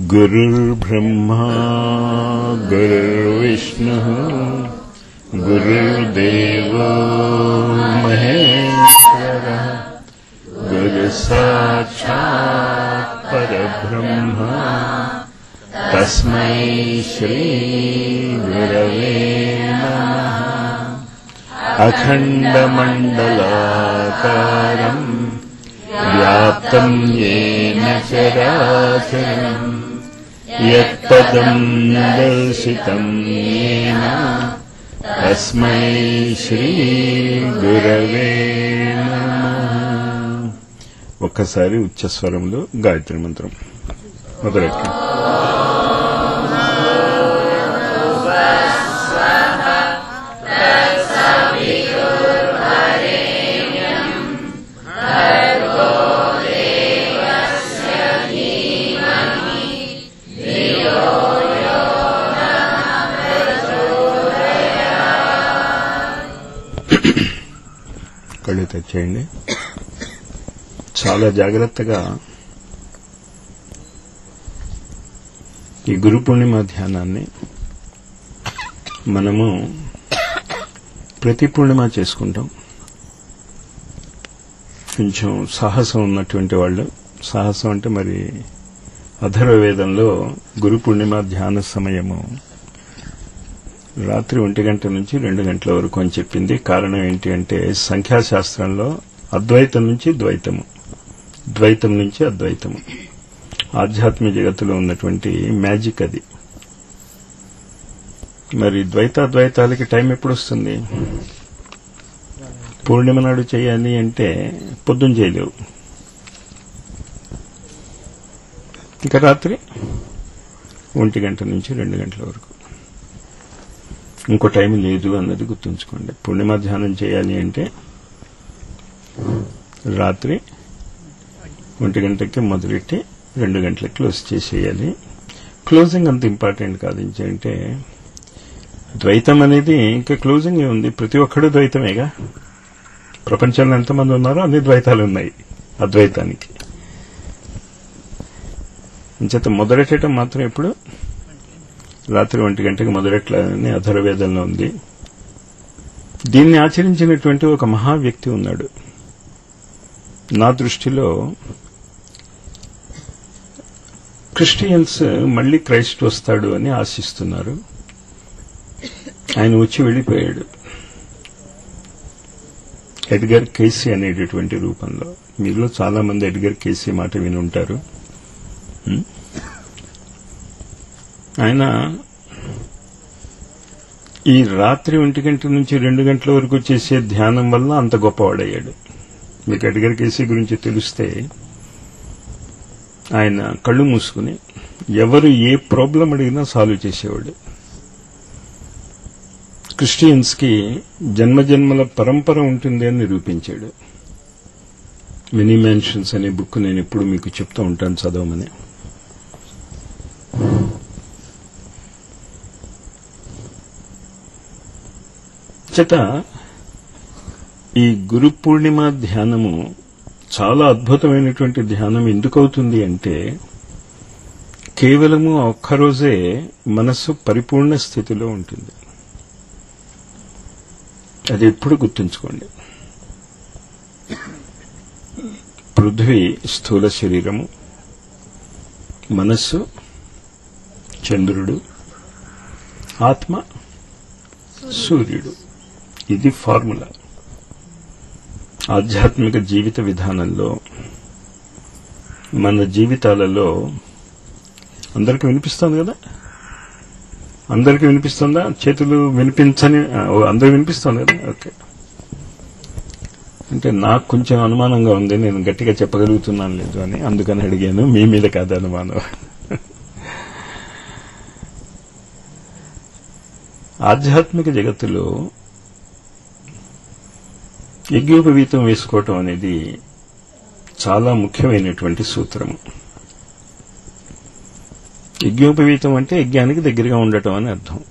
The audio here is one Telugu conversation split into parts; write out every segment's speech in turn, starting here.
गुरुर्ब्रह्मा गुरुर्विष्णुः गुरुर्देवो महेश्वरः गुरुसाक्षात् परब्रह्म तस्मै श्रीगुरवे नमः अखण्डमण्डलाकारम् व्याप्तम् येन चराचरम् यत्पदम् दर्शितम् येन तस्मै శ్రీగురవే ఒక్కసారి ఉచ్చస్వరంలో గాయత్రి మంత్రం మొదలెట్టు కళ్ళు తెచ్చేయండి చాలా జాగ్రత్తగా ఈ గురు పూర్ణిమ ధ్యానాన్ని మనము ప్రతి పూర్ణిమ చేసుకుంటాం కొంచెం సాహసం ఉన్నటువంటి వాళ్ళు సాహసం అంటే మరి అధర్వవేదంలో గురు పూర్ణిమ ధ్యాన సమయము రాత్రి ఒంటి గంట నుంచి రెండు గంటల వరకు అని చెప్పింది కారణం ఏంటి అంటే సంఖ్యాశాస్త్రంలో అద్వైతం నుంచి ద్వైతము ద్వైతం నుంచి అద్వైతము ఆధ్యాత్మిక జగత్తులో ఉన్నటువంటి మ్యాజిక్ అది మరి ద్వైతాద్వైతాలకి టైం ఎప్పుడు వస్తుంది పూర్ణిమ నాడు చేయాలి అంటే పొద్దున చేయలేవు ఇంకా రాత్రి ఒంటి గంట నుంచి రెండు గంటల వరకు ఇంకో టైం లేదు అన్నది గుర్తుంచుకోండి పూర్ణిమ ధ్యానం చేయాలి అంటే రాత్రి ఒంటి గంటకి మొదలెట్టి రెండు గంటలకి క్లోజ్ చేసేయాలి క్లోజింగ్ అంత ఇంపార్టెంట్ కాదు అంటే ద్వైతం అనేది ఇంకా క్లోజింగ్ ఉంది ప్రతి ఒక్కడు ద్వైతమేగా ప్రపంచంలో ఎంతమంది ఉన్నారో అన్ని ద్వైతాలు ఉన్నాయి అద్వైతానికి అంచేత మొదలెట్టడం మాత్రం ఇప్పుడు రాత్రి ఒంటి గంటకి మొదలెట్లని అధర్వేదంలో ఉంది దీన్ని ఆచరించినటువంటి ఒక మహా వ్యక్తి ఉన్నాడు నా దృష్టిలో క్రిస్టియన్స్ మళ్లీ క్రైస్ట్ వస్తాడు అని ఆశిస్తున్నారు ఆయన వచ్చి వెళ్లిపోయాడు ఎడ్గర్ కేసీ అనేటటువంటి రూపంలో మీలో చాలా మంది ఎడ్గర్ కేసీ మాట విని ఉంటారు ఆయన ఈ రాత్రి ఒంటి గంట నుంచి రెండు గంటల వరకు చేసే ధ్యానం వల్ల అంత గొప్పవాడయ్యాడు మీకు ఎడ్గర్ కేసీ గురించి తెలిస్తే ఆయన కళ్ళు మూసుకుని ఎవరు ఏ ప్రాబ్లం అడిగినా సాల్వ్ చేసేవాడు క్రిస్టియన్స్ కి జన్మజన్మల పరంపర ఉంటుంది అని నిరూపించాడు మినీ మ్యాన్షన్స్ అనే బుక్ నేను ఎప్పుడు మీకు చెప్తూ ఉంటాను చదవమని చేత ఈ గురు పూర్ణిమ ధ్యానము చాలా అద్భుతమైనటువంటి ధ్యానం ఎందుకు అవుతుంది అంటే కేవలము ఒక్కరోజే మనస్సు పరిపూర్ణ స్థితిలో ఉంటుంది అది ఎప్పుడు గుర్తుంచుకోండి పృథ్వీ స్థూల శరీరము మనస్సు చంద్రుడు ఆత్మ సూర్యుడు ఇది ఫార్ములా ఆధ్యాత్మిక జీవిత విధానంలో మన జీవితాలలో అందరికి వినిపిస్తోంది కదా అందరికి వినిపిస్తుందా చేతులు వినిపించని అందరూ వినిపిస్తోంది కదా ఓకే అంటే నాకు కొంచెం అనుమానంగా ఉంది నేను గట్టిగా చెప్పగలుగుతున్నాను లేదు అని అందుకని అడిగాను మీ మీద కాదు అనుమానం ఆధ్యాత్మిక జగత్తులో యజ్ఞోపవీతం వేసుకోవటం అనేది చాలా ముఖ్యమైనటువంటి సూత్రము యజ్ఞోపవీతం అంటే యజ్ఞానికి దగ్గరగా ఉండటం అని అర్థం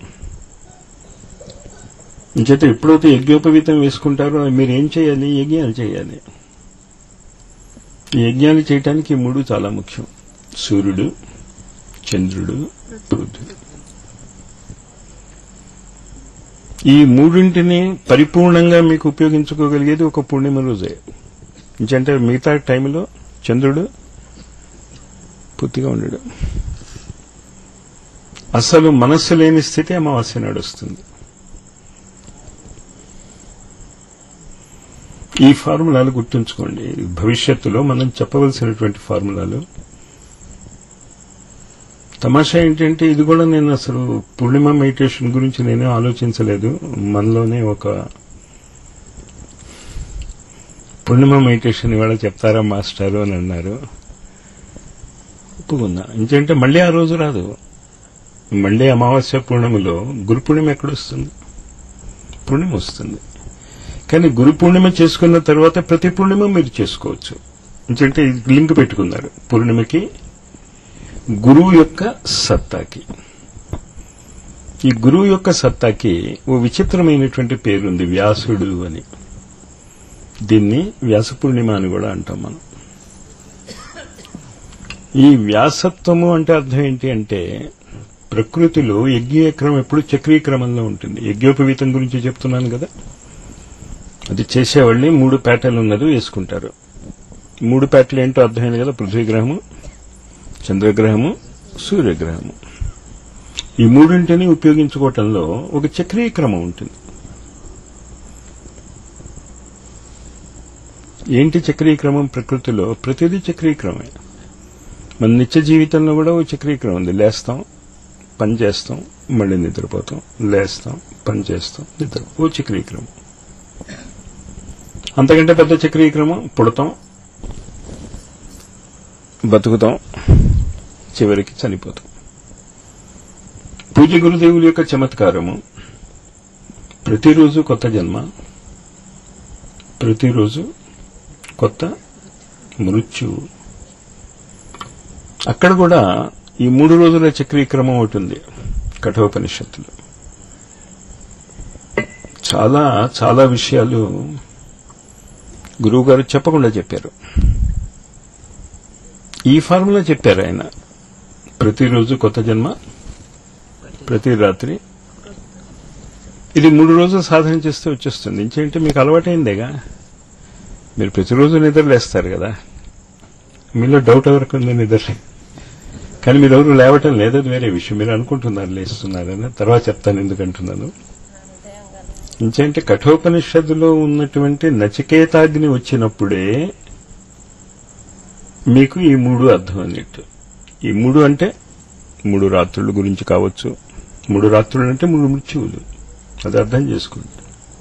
చేత ఎప్పుడైతే యజ్ఞోపవీతం వేసుకుంటారో మీరు ఏం చేయాలి యజ్ఞాలు చేయాలి ఈ యజ్ఞాలు చేయటానికి ఈ మూడు చాలా ముఖ్యం సూర్యుడు చంద్రుడు బుధుడు ఈ మూడింటిని పరిపూర్ణంగా మీకు ఉపయోగించుకోగలిగేది ఒక పూర్ణిమ రోజే అంటే మిగతా టైంలో చంద్రుడు పూర్తిగా ఉండడు అసలు మనస్సు లేని స్థితి అమావాస్య నాడు వస్తుంది ఈ ఫార్ములాలు గుర్తుంచుకోండి భవిష్యత్తులో మనం చెప్పవలసినటువంటి ఫార్ములాలు తమాషా ఏంటంటే ఇది కూడా నేను అసలు పూర్ణిమ మెడిటేషన్ గురించి నేనే ఆలోచించలేదు మనలోనే ఒక పూర్ణిమ మెడిటేషన్ ఇవాళ చెప్తారా మాస్టారు అని అన్నారు ఒప్పుకున్నా ఎందుకంటే మళ్ళీ ఆ రోజు రాదు మళ్ళీ అమావాస్య పూర్ణిమలో గురు పూర్ణిమ ఎక్కడొస్తుంది పూర్ణిమ వస్తుంది కానీ గురు పూర్ణిమ చేసుకున్న తర్వాత ప్రతి పూర్ణిమ మీరు చేసుకోవచ్చు ఎందుకంటే లింక్ పెట్టుకున్నారు పూర్ణిమకి గురువు యొక్క సత్తాకి ఈ గురువు యొక్క సత్తాకి ఓ విచిత్రమైనటువంటి పేరుంది వ్యాసుడు అని దీన్ని వ్యాస పూర్ణిమ అని కూడా అంటాం మనం ఈ వ్యాసత్వము అంటే అర్థం ఏంటి అంటే ప్రకృతిలో యజ్ఞీయ క్రమం ఎప్పుడు చక్రీయ క్రమంలో ఉంటుంది యజ్ఞోపవీతం గురించి చెప్తున్నాను కదా అది చేసేవాళ్ళని మూడు పేటలు ఉన్నది వేసుకుంటారు మూడు పేటలు ఏంటో అర్థమైంది కదా పృథ్వీగ్రహము చంద్రగ్రహము సూర్యగ్రహము ఈ మూడింటిని ఉపయోగించుకోవటంలో ఒక చక్రీయ క్రమం ఉంటుంది ఏంటి చక్రీయ క్రమం ప్రకృతిలో ప్రతిదీ చక్రీయ క్రమే మన నిత్య జీవితంలో కూడా ఓ చక్రీయ క్రమం ఉంది లేస్తాం పని చేస్తాం మళ్ళీ నిద్రపోతాం లేస్తాం పని చేస్తాం నిద్ర ఓ చక్రీయ క్రమం అంతకంటే పెద్ద చక్రీయ క్రమం పుడతాం బతుకుతాం చివరికి చనిపోతాం పూజ్య గురుదేవుల యొక్క చమత్కారము ప్రతిరోజు కొత్త జన్మ ప్రతిరోజు కొత్త మృత్యువు అక్కడ కూడా ఈ మూడు రోజుల చక్రీక్రమం ఒకటి ఉంది కఠోపనిషత్తులు చాలా చాలా విషయాలు గురువుగారు చెప్పకుండా చెప్పారు ఈ ఫార్ములా చెప్పారు ఆయన ప్రతిరోజు కొత్త జన్మ ప్రతి రాత్రి ఇది మూడు రోజులు సాధన చేస్తే వచ్చేస్తుంది ఇంకేంటి మీకు అలవాటైందేగా మీరు ప్రతిరోజు నిద్రలేస్తారు కదా మీలో డౌట్ ఎవరికి ఉంది నిద్ర కానీ మీరు ఎవరు లేవటం లేదది వేరే విషయం మీరు అనుకుంటున్నారు లేస్తున్నారని తర్వాత చెప్తాను ఎందుకంటున్నాను ఇంకేంటి కఠోపనిషత్తులో ఉన్నటువంటి నచికేతాగ్ని వచ్చినప్పుడే మీకు ఈ మూడు అర్థం అన్నట్టు ఈ మూడు అంటే మూడు రాత్రుల గురించి కావచ్చు మూడు రాత్రులు అంటే మూడు మృత్యువులు అది అర్థం చేసుకోండి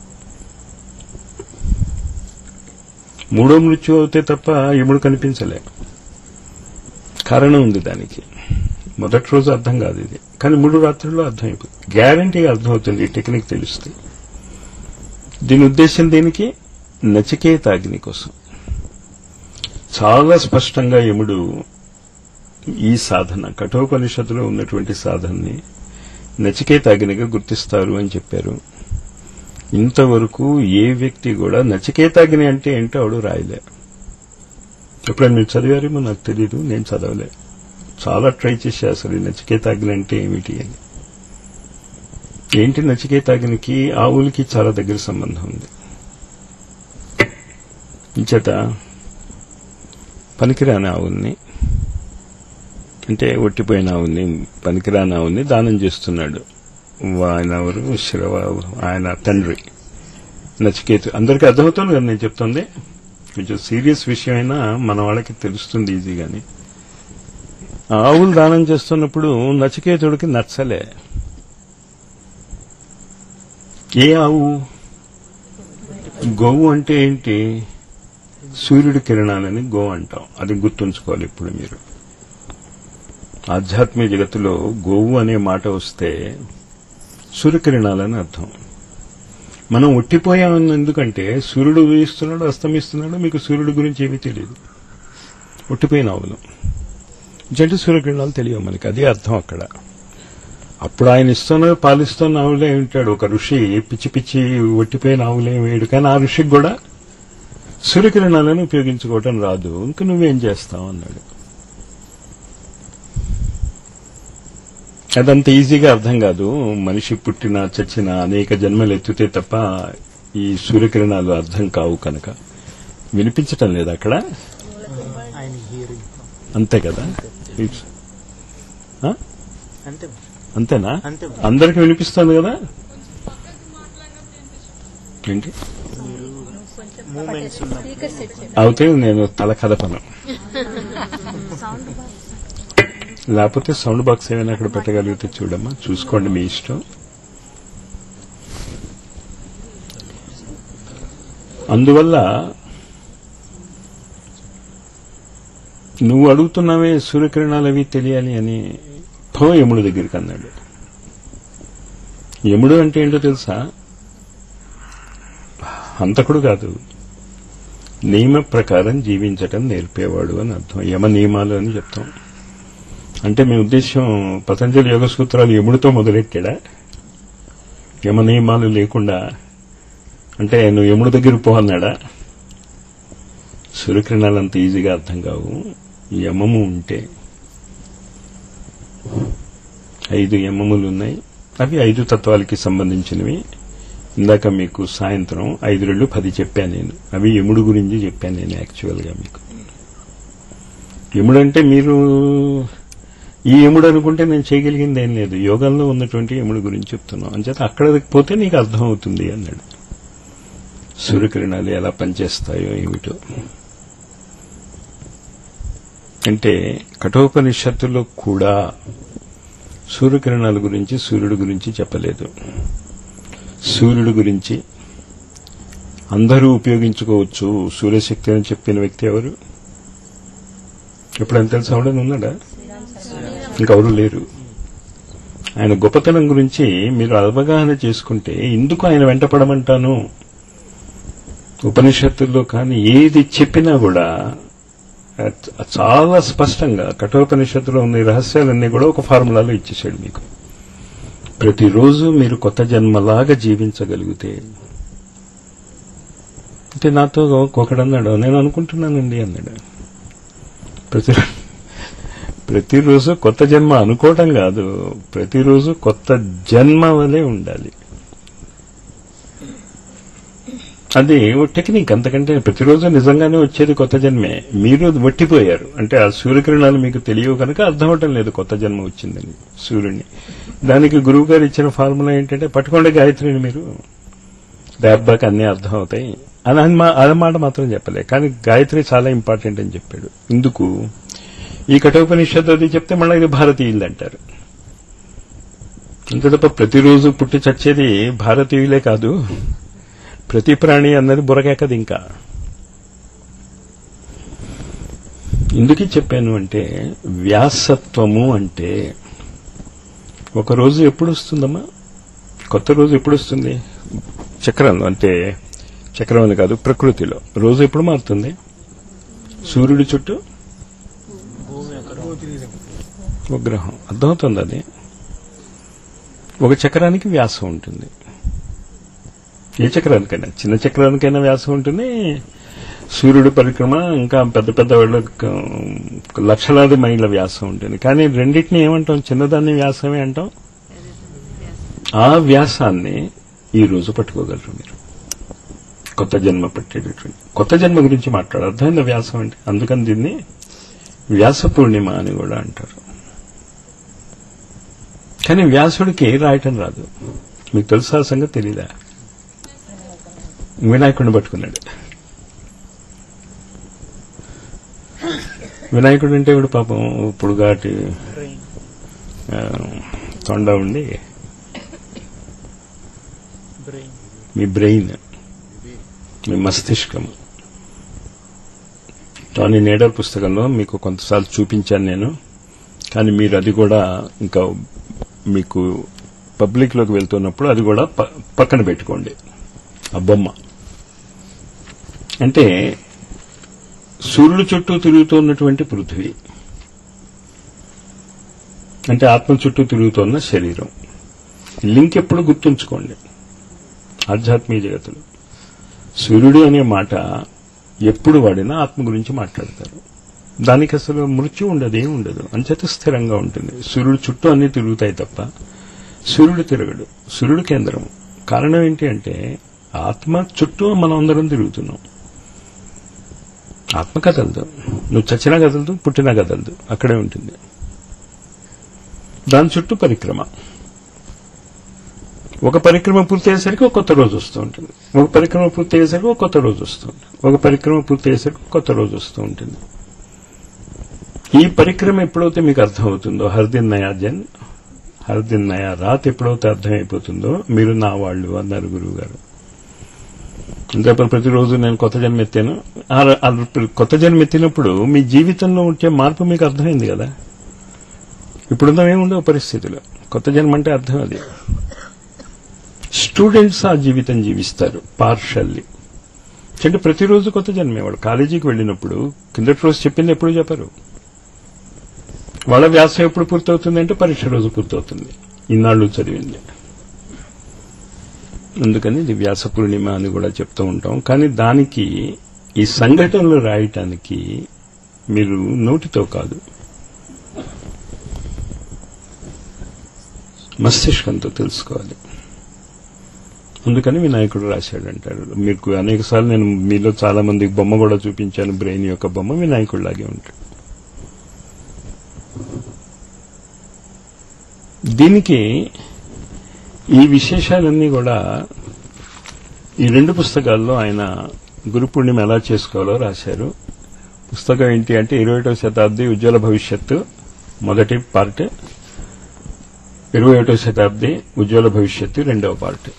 మూడో మృత్యు అవుతే తప్ప యముడు కనిపించలే కారణం ఉంది దానికి మొదటి రోజు అర్థం కాదు ఇది కానీ మూడు రాత్రుల్లో అర్థమైపోతుంది గ్యారంటీగా అర్థమవుతుంది ఈ టెక్నిక్ తెలిస్తే దీని ఉద్దేశం దీనికి నచికేతాగ్ని కోసం చాలా స్పష్టంగా యముడు ఈ సాధన కఠోపనిషత్తులో ఉన్నటువంటి సాధనని నచికేతాగ్నిగా గుర్తిస్తారు అని చెప్పారు ఇంతవరకు ఏ వ్యక్తి కూడా నచికేతాగ్ని అంటే ఏంటో ఆవిడ రాయలే ఎప్పుడైనా మీరు చదివారేమో నాకు తెలియదు నేను చదవలే చాలా ట్రై చేశా అసలు ఈ నచికేతాగ్ని అంటే ఏమిటి అని ఏంటి నచికేతాగ్నికి ఆవులకి చాలా దగ్గర సంబంధం ఉంది ఇంచేత పనికిరాని ఆవుల్ని అంటే ఒట్టిపోయిన ఆవుని పనికిరాని ఆవుని దానం చేస్తున్నాడు ఆయన ఎవరు శిరవ ఆయన తండ్రి నచికేతు అందరికీ అర్థమవుతుంది కదా నేను చెప్తుంది కొంచెం సీరియస్ విషయమైనా మన వాళ్ళకి తెలుస్తుంది ఈజీగాని ఆవులు దానం చేస్తున్నప్పుడు నచికేతుడికి నచ్చలే ఏ ఆవు గోవు అంటే ఏంటి సూర్యుడి కిరణాలని గో అంటాం అది గుర్తుంచుకోవాలి ఇప్పుడు మీరు ఆధ్యాత్మిక జగత్తులో గోవు అనే మాట వస్తే సూర్యకిరణాలని అర్థం మనం ఒట్టిపోయామని ఎందుకంటే సూర్యుడు ఉదయిస్తున్నాడు అస్తమిస్తున్నాడు మీకు సూర్యుడి గురించి ఏమీ తెలియదు ఒట్టిపోయిన ఆవులు జంటి సూర్యకిరణాలు తెలియవు మనకి అదే అర్థం అక్కడ అప్పుడు ఆయన ఇస్తున్న పాలిస్తున్న ఆవులే ఉంటాడు ఒక ఋషి పిచ్చి పిచ్చి ఒట్టిపోయిన ఆవులే వేయడు కానీ ఆ ఋషికి కూడా సూర్యకిరణాలను ఉపయోగించుకోవటం రాదు ఇంక నువ్వేం చేస్తావు అన్నాడు అదంత ఈజీగా అర్థం కాదు మనిషి పుట్టిన చచ్చిన అనేక జన్మలు ఎత్తితే తప్ప ఈ సూర్యకిరణాలు అర్థం కావు కనుక వినిపించటం లేదు అక్కడ ఆయన హియరింగ్ అంతే కదా It's- ఆ? అంతే అంతేనా అంతే అందరికి వినిపిస్తుంది కదా ఏంటి మీరు మూమెంట్స్ ఉన్నప్పుడు అవుతే నేను తల కదపను లేకపోతే సౌండ్ బాక్స్ ఏమైనా అక్కడ పెట్టగలిగితే చూడమ్మా చూసుకోండి మీ ఇష్టం అందువల్ల నువ్వు అడుగుతున్నావే సూర్యకిరణాలు అవి తెలియాలి అని పో యముడు దగ్గరికి అన్నాడు యముడు అంటే ఏంటో తెలుసా హంతకుడు కాదు నియమ ప్రకారం జీవించటం నేర్పేవాడు అని అర్థం యమ నియమాలు అని చెప్తాం అంటే మీ ఉద్దేశం పతంజలి యోగ సూత్రాలు యముడితో మొదలెట్టాడా యమ నియమాలు లేకుండా అంటే నువ్వు యముడి దగ్గర పో అన్నాడా సూర్యకిరణాలు అంత ఈజీగా అర్థం కావు యమము ఉంటే ఐదు యమములు ఉన్నాయి అవి ఐదు తత్వాలకి సంబంధించినవి ఇందాక మీకు సాయంత్రం ఐదు రెండు పది చెప్పాను నేను అవి యముడు గురించి చెప్పాను నేను యాక్చువల్ గా మీకు యముడు అంటే మీరు ఈ యముడు అనుకుంటే నేను చేయగలిగింది ఏం లేదు యోగంలో ఉన్నటువంటి యముడు గురించి చెప్తున్నాం అంచేత అక్కడికి పోతే నీకు అర్థం అవుతుంది అన్నాడు సూర్యకిరణాలు ఎలా పనిచేస్తాయో ఏమిటో అంటే కఠోపనిషత్తులో కూడా సూర్యకిరణాల గురించి సూర్యుడి గురించి చెప్పలేదు సూర్యుడి గురించి అందరూ ఉపయోగించుకోవచ్చు సూర్యశక్తి అని చెప్పిన వ్యక్తి ఎవరు ఎప్పుడైనా తెలిసి అవడం ఉన్నాడా ఇంకెవరు లేరు ఆయన గొప్పతనం గురించి మీరు అవగాహన చేసుకుంటే ఎందుకు ఆయన వెంటపడమంటాను ఉపనిషత్తుల్లో కానీ ఏది చెప్పినా కూడా అ- చాలా స్పష్టంగా కఠోపనిషత్తులో ఉన్న ఈ రహస్యాలన్నీ కూడా ఒక ఫార్ములాలో ఇచ్చేసాడు మీకు ప్రతిరోజు మీరు కొత్త జన్మలాగా జీవించగలిగితే అంటే నాతో ఒకడన్నాడు నేను అనుకుంటున్నానండి అన్నాడు ప్రతి ప్రతిరోజు కొత్త జన్మ అనుకోవటం కాదు ప్రతిరోజు కొత్త జన్మ వలె ఉండాలి అది ఓ టెక్నిక్ అంతకంటే ప్రతిరోజు నిజంగానే వచ్చేది కొత్త జన్మే మీరు వట్టిపోయారు అంటే ఆ సూర్యకిరణాలు మీకు తెలియవు కనుక అర్థం అవటం లేదు కొత్త జన్మ వచ్చిందని సూర్యుడిని దానికి గురువు గారు ఇచ్చిన ఫార్ములా ఏంటంటే పట్టుకోండి గాయత్రిని మీరు దెబ్బకి అన్నీ అర్థం అవుతాయి అని అని మా- అదే మాట మాత్రం చెప్పలే కానీ గాయత్రి చాలా ఇంపార్టెంట్ అని చెప్పాడు ఇందుకు ఈ కఠోపనిషత్తు అది చెప్తే మళ్ళీ ఇది భారతీయులు అంటారు అంతే తప్ప ప్రతిరోజు పుట్టి చచ్చేది భారతీయులే కాదు ప్రతి ప్రాణి అన్నది బుర్రకెక్కదు ఇంకా ఎందుకు చెప్పాను అంటే వ్యాసత్వము అంటే ఒక రోజు ఎప్పుడు వస్తుందమ్మా కొత్త రోజు ఎప్పుడు వస్తుంది చక్రంలో అంటే చక్రం అని కాదు ప్రకృతిలో రోజు ఎప్పుడు మారుతుంది సూర్యుడి చుట్టూ భూమి అక్కడ ఒక గ్రహం అర్థమవుతుంది అది ఒక చక్రానికి వ్యాసం ఉంటుంది ఏ చక్రానికైనా చిన్న చక్రానికైనా వ్యాసం ఉంటుంది సూర్యుడి పరిక్రమ ఇంకా పెద్ద పెద్ద వాళ్ళ క- లక్షలాది మైళ్ళ వ్యాసం ఉంటుంది కానీ రెండింటిని ఏమంటాం చిన్నదాన్ని వ్యాసమే అంటాం ఆ వ్యాసాన్ని ఈ రోజు పట్టుకోగలరు మీరు కొత్త జన్మ పట్టేటటువంటి కొత్త జన్మ గురించి మాట్లాడు అర్థమైందా వ్యాసం అంటే అందుకని దీన్ని వ్యాస పూర్ణిమ అని కూడా అంటారు కానీ వ్యాసుడికి రాయటం రాదు మీకు తెలుసా ఆ సంగతి తెలీదా వినాయకుడిని పట్టుకున్నాడు వినాయకుడు అంటే ఇప్పుడు పాపం పొడుగాటి బ్రెయిన్ ఆ, తొండ ఉండి బ్రెయిన్ మీ బ్రెయిన్ మీ మస్తిష్కం టానీ నేడర్ పుస్తకంలో మీకు కొంతసార్లు చూపించాను నేను కానీ మీరు అది కూడా ఇంకా మీకు పబ్లిక్ లోకి వెళ్తున్నప్పుడు అది కూడా ప- పక్కన పెట్టుకోండి ఆ బొమ్మ అంటే సూర్యుడు చుట్టూ తిరుగుతున్నటువంటి పృథ్వీ అంటే ఆత్మ చుట్టూ తిరుగుతున్న శరీరం లింక్ ఎప్పుడు గుర్తుంచుకోండి ఆధ్యాత్మిక జగత్తులో సూర్యుడు అనే మాట ఎప్పుడు వాడినా ఆత్మ గురించి మాట్లాడతారు దానికి అసలు మృత్యు ఉండదు ఏం ఉండదు అంచేత స్థిరంగా ఉంటుంది సూర్యుడు చుట్టూ అన్ని తిరుగుతాయి తప్ప సూర్యుడు తిరగడు సూర్యుడు కేంద్రం కారణం ఏంటి అంటే ఆత్మ చుట్టూ మనం అందరం తిరుగుతున్నాం ఆత్మ కదలదు నువ్వు చచ్చినా కదలదు పుట్టినా కదలదు అక్కడే ఉంటుంది దాని చుట్టూ పరిక్రమ ఒక పరిక్రమ పూర్తి అయ్యేసరికి ఒక కొత్త రోజు వస్తూ ఉంటుంది ఒక పరిక్రమ పూర్తి అయ్యేసరికి ఒక కొత్త రోజు వస్తూ ఉంటుంది ఒక పరిక్రమ పూర్తి అయ్యేసరికి ఒక కొత్త రోజు వస్తూ ఉంటుంది ఈ పరిక్రమ ఎప్పుడైతే మీకు అర్థమవుతుందో హర్దిన్ నయా జన్ హర్దిన్ నయా రాత్ ఎప్పుడైతే అర్థమైపోతుందో మీరు నా వాళ్ళు అన్నారు గురువు గారు ఇంకా ప్రతిరోజు నేను కొత్త జన్మ ఎత్తాను ఆ- ఆ కొత్త జన్మ ఎత్తినప్పుడు మీ జీవితంలో ఉంటే మార్పు మీకు అర్థమైంది కదా ఇప్పుడున్న ఏముండవు పరిస్థితులు కొత్త జన్మ అంటే అర్థం అది స్టూడెంట్స్ ఆ జీవితం జీవిస్తారు పార్షల్లీ అంటే ప్రతిరోజు కొత్త జన్మే వాడు కాలేజీకి వెళ్ళినప్పుడు కిందటి రోజు చెప్పింది ఎప్పుడు చెప్పరు వాళ్ళ వ్యాసం ఎప్పుడు పూర్తవుతుంది అంటే పరీక్ష రోజు పూర్తవుతుంది ఇన్నాళ్ళు చదివింది అందుకని ఇది వ్యాస పూర్ణిమ అని కూడా చెప్తూ ఉంటాం కానీ దానికి ఈ సంఘటనలు రాయటానికి మీరు నోటితో కాదు మస్తిష్కంతో తెలుసుకోవాలి అందుకని వినాయకుడు రాశాడంటారు మీకు అనేక సార్లు నేను మీలో చాలా మందికి బొమ్మ కూడా చూపించాను బ్రెయిన్ యొక్క బొమ్మ వినాయకుడిలాగే ఉంటాడు దీనికి ఈ విశేషాలన్నీ కూడా ఈ రెండు పుస్తకాల్లో ఆయన గురు పూర్ణిమ ఎలా చేసుకోవాలో రాశారు పుస్తకం ఏంటి అంటే ఇరవై ఒకటో శతాబ్ది ఉజ్వల భవిష్యత్తు మొదటి పార్ట్ ఇరవై ఒకటో శతాబ్ది ఉజ్వల భవిష్యత్తు రెండవ పార్ట్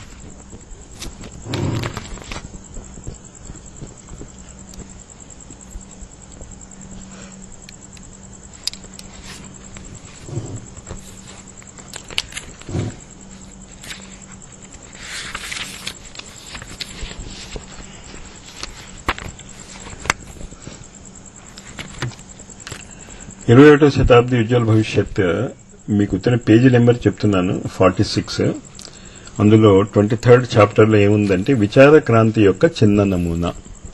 ఇరవై ఒకటో శతాబ్ది ఉజ్వల భవిష్యత్ మీకు ఇతర పేజీ నెంబర్ చెప్తున్నాను ఫార్టీ సిక్స్ అందులో ట్వంటీ థర్డ్ చాప్టర్లో ఏముందంటే విచార క్రాంతి యొక్క చిన్న నమూనా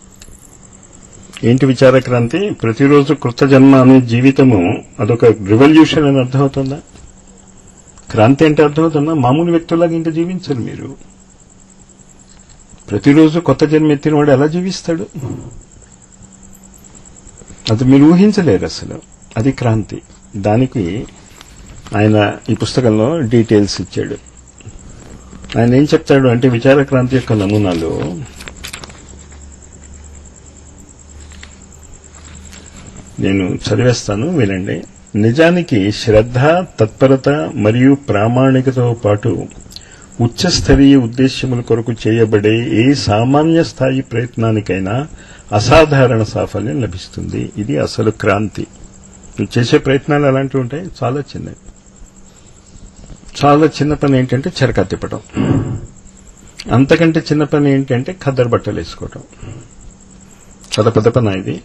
ఏంటి విచార క్రాంతి ప్రతిరోజు కృత జన్మ అనే జీవితము అదొక రివల్యూషన్ అని అర్థమవుతుందా క్రాంతి అంటే అర్థమవుతుందా మామూలు వ్యక్తులాగా ఇంకా జీవించరు మీరు ప్రతిరోజు కొత్త జన్మ ఎత్తిన వాడు ఎలా జీవిస్తాడు అది మీరు ఊహించలేరు అసలు అది క్రాంతి దానికి ఆయన ఈ పుస్తకంలో డీటెయిల్స్ ఇచ్చాడు ఆయన ఏం చెప్తాడు అంటే విచార క్రాంతి యొక్క నమూనాలు నేను చదివేస్తాను వినండి నిజానికి శ్రద్ధ తత్పరత మరియు ప్రామాణికతో పాటు ఉచ్చస్థరీయ ఉద్దేశ్యముల కొరకు చేయబడే ఏ సామాన్య స్థాయి ప్రయత్నానికైనా అసాధారణ సాఫల్యం లభిస్తుంది ఇది అసలు క్రాంతి నువ్వు చేసే ప్రయత్నాలు ఎలాంటివి ఉంటాయి చాలా చిన్నవి చాలా చిన్న పని ఏంటంటే చెరక తిప్పటం అంతకంటే చిన్న పని ఏంటంటే ఖద్దరు బట్టలు వేసుకోవటం చాలా పెద్ద పని ఇది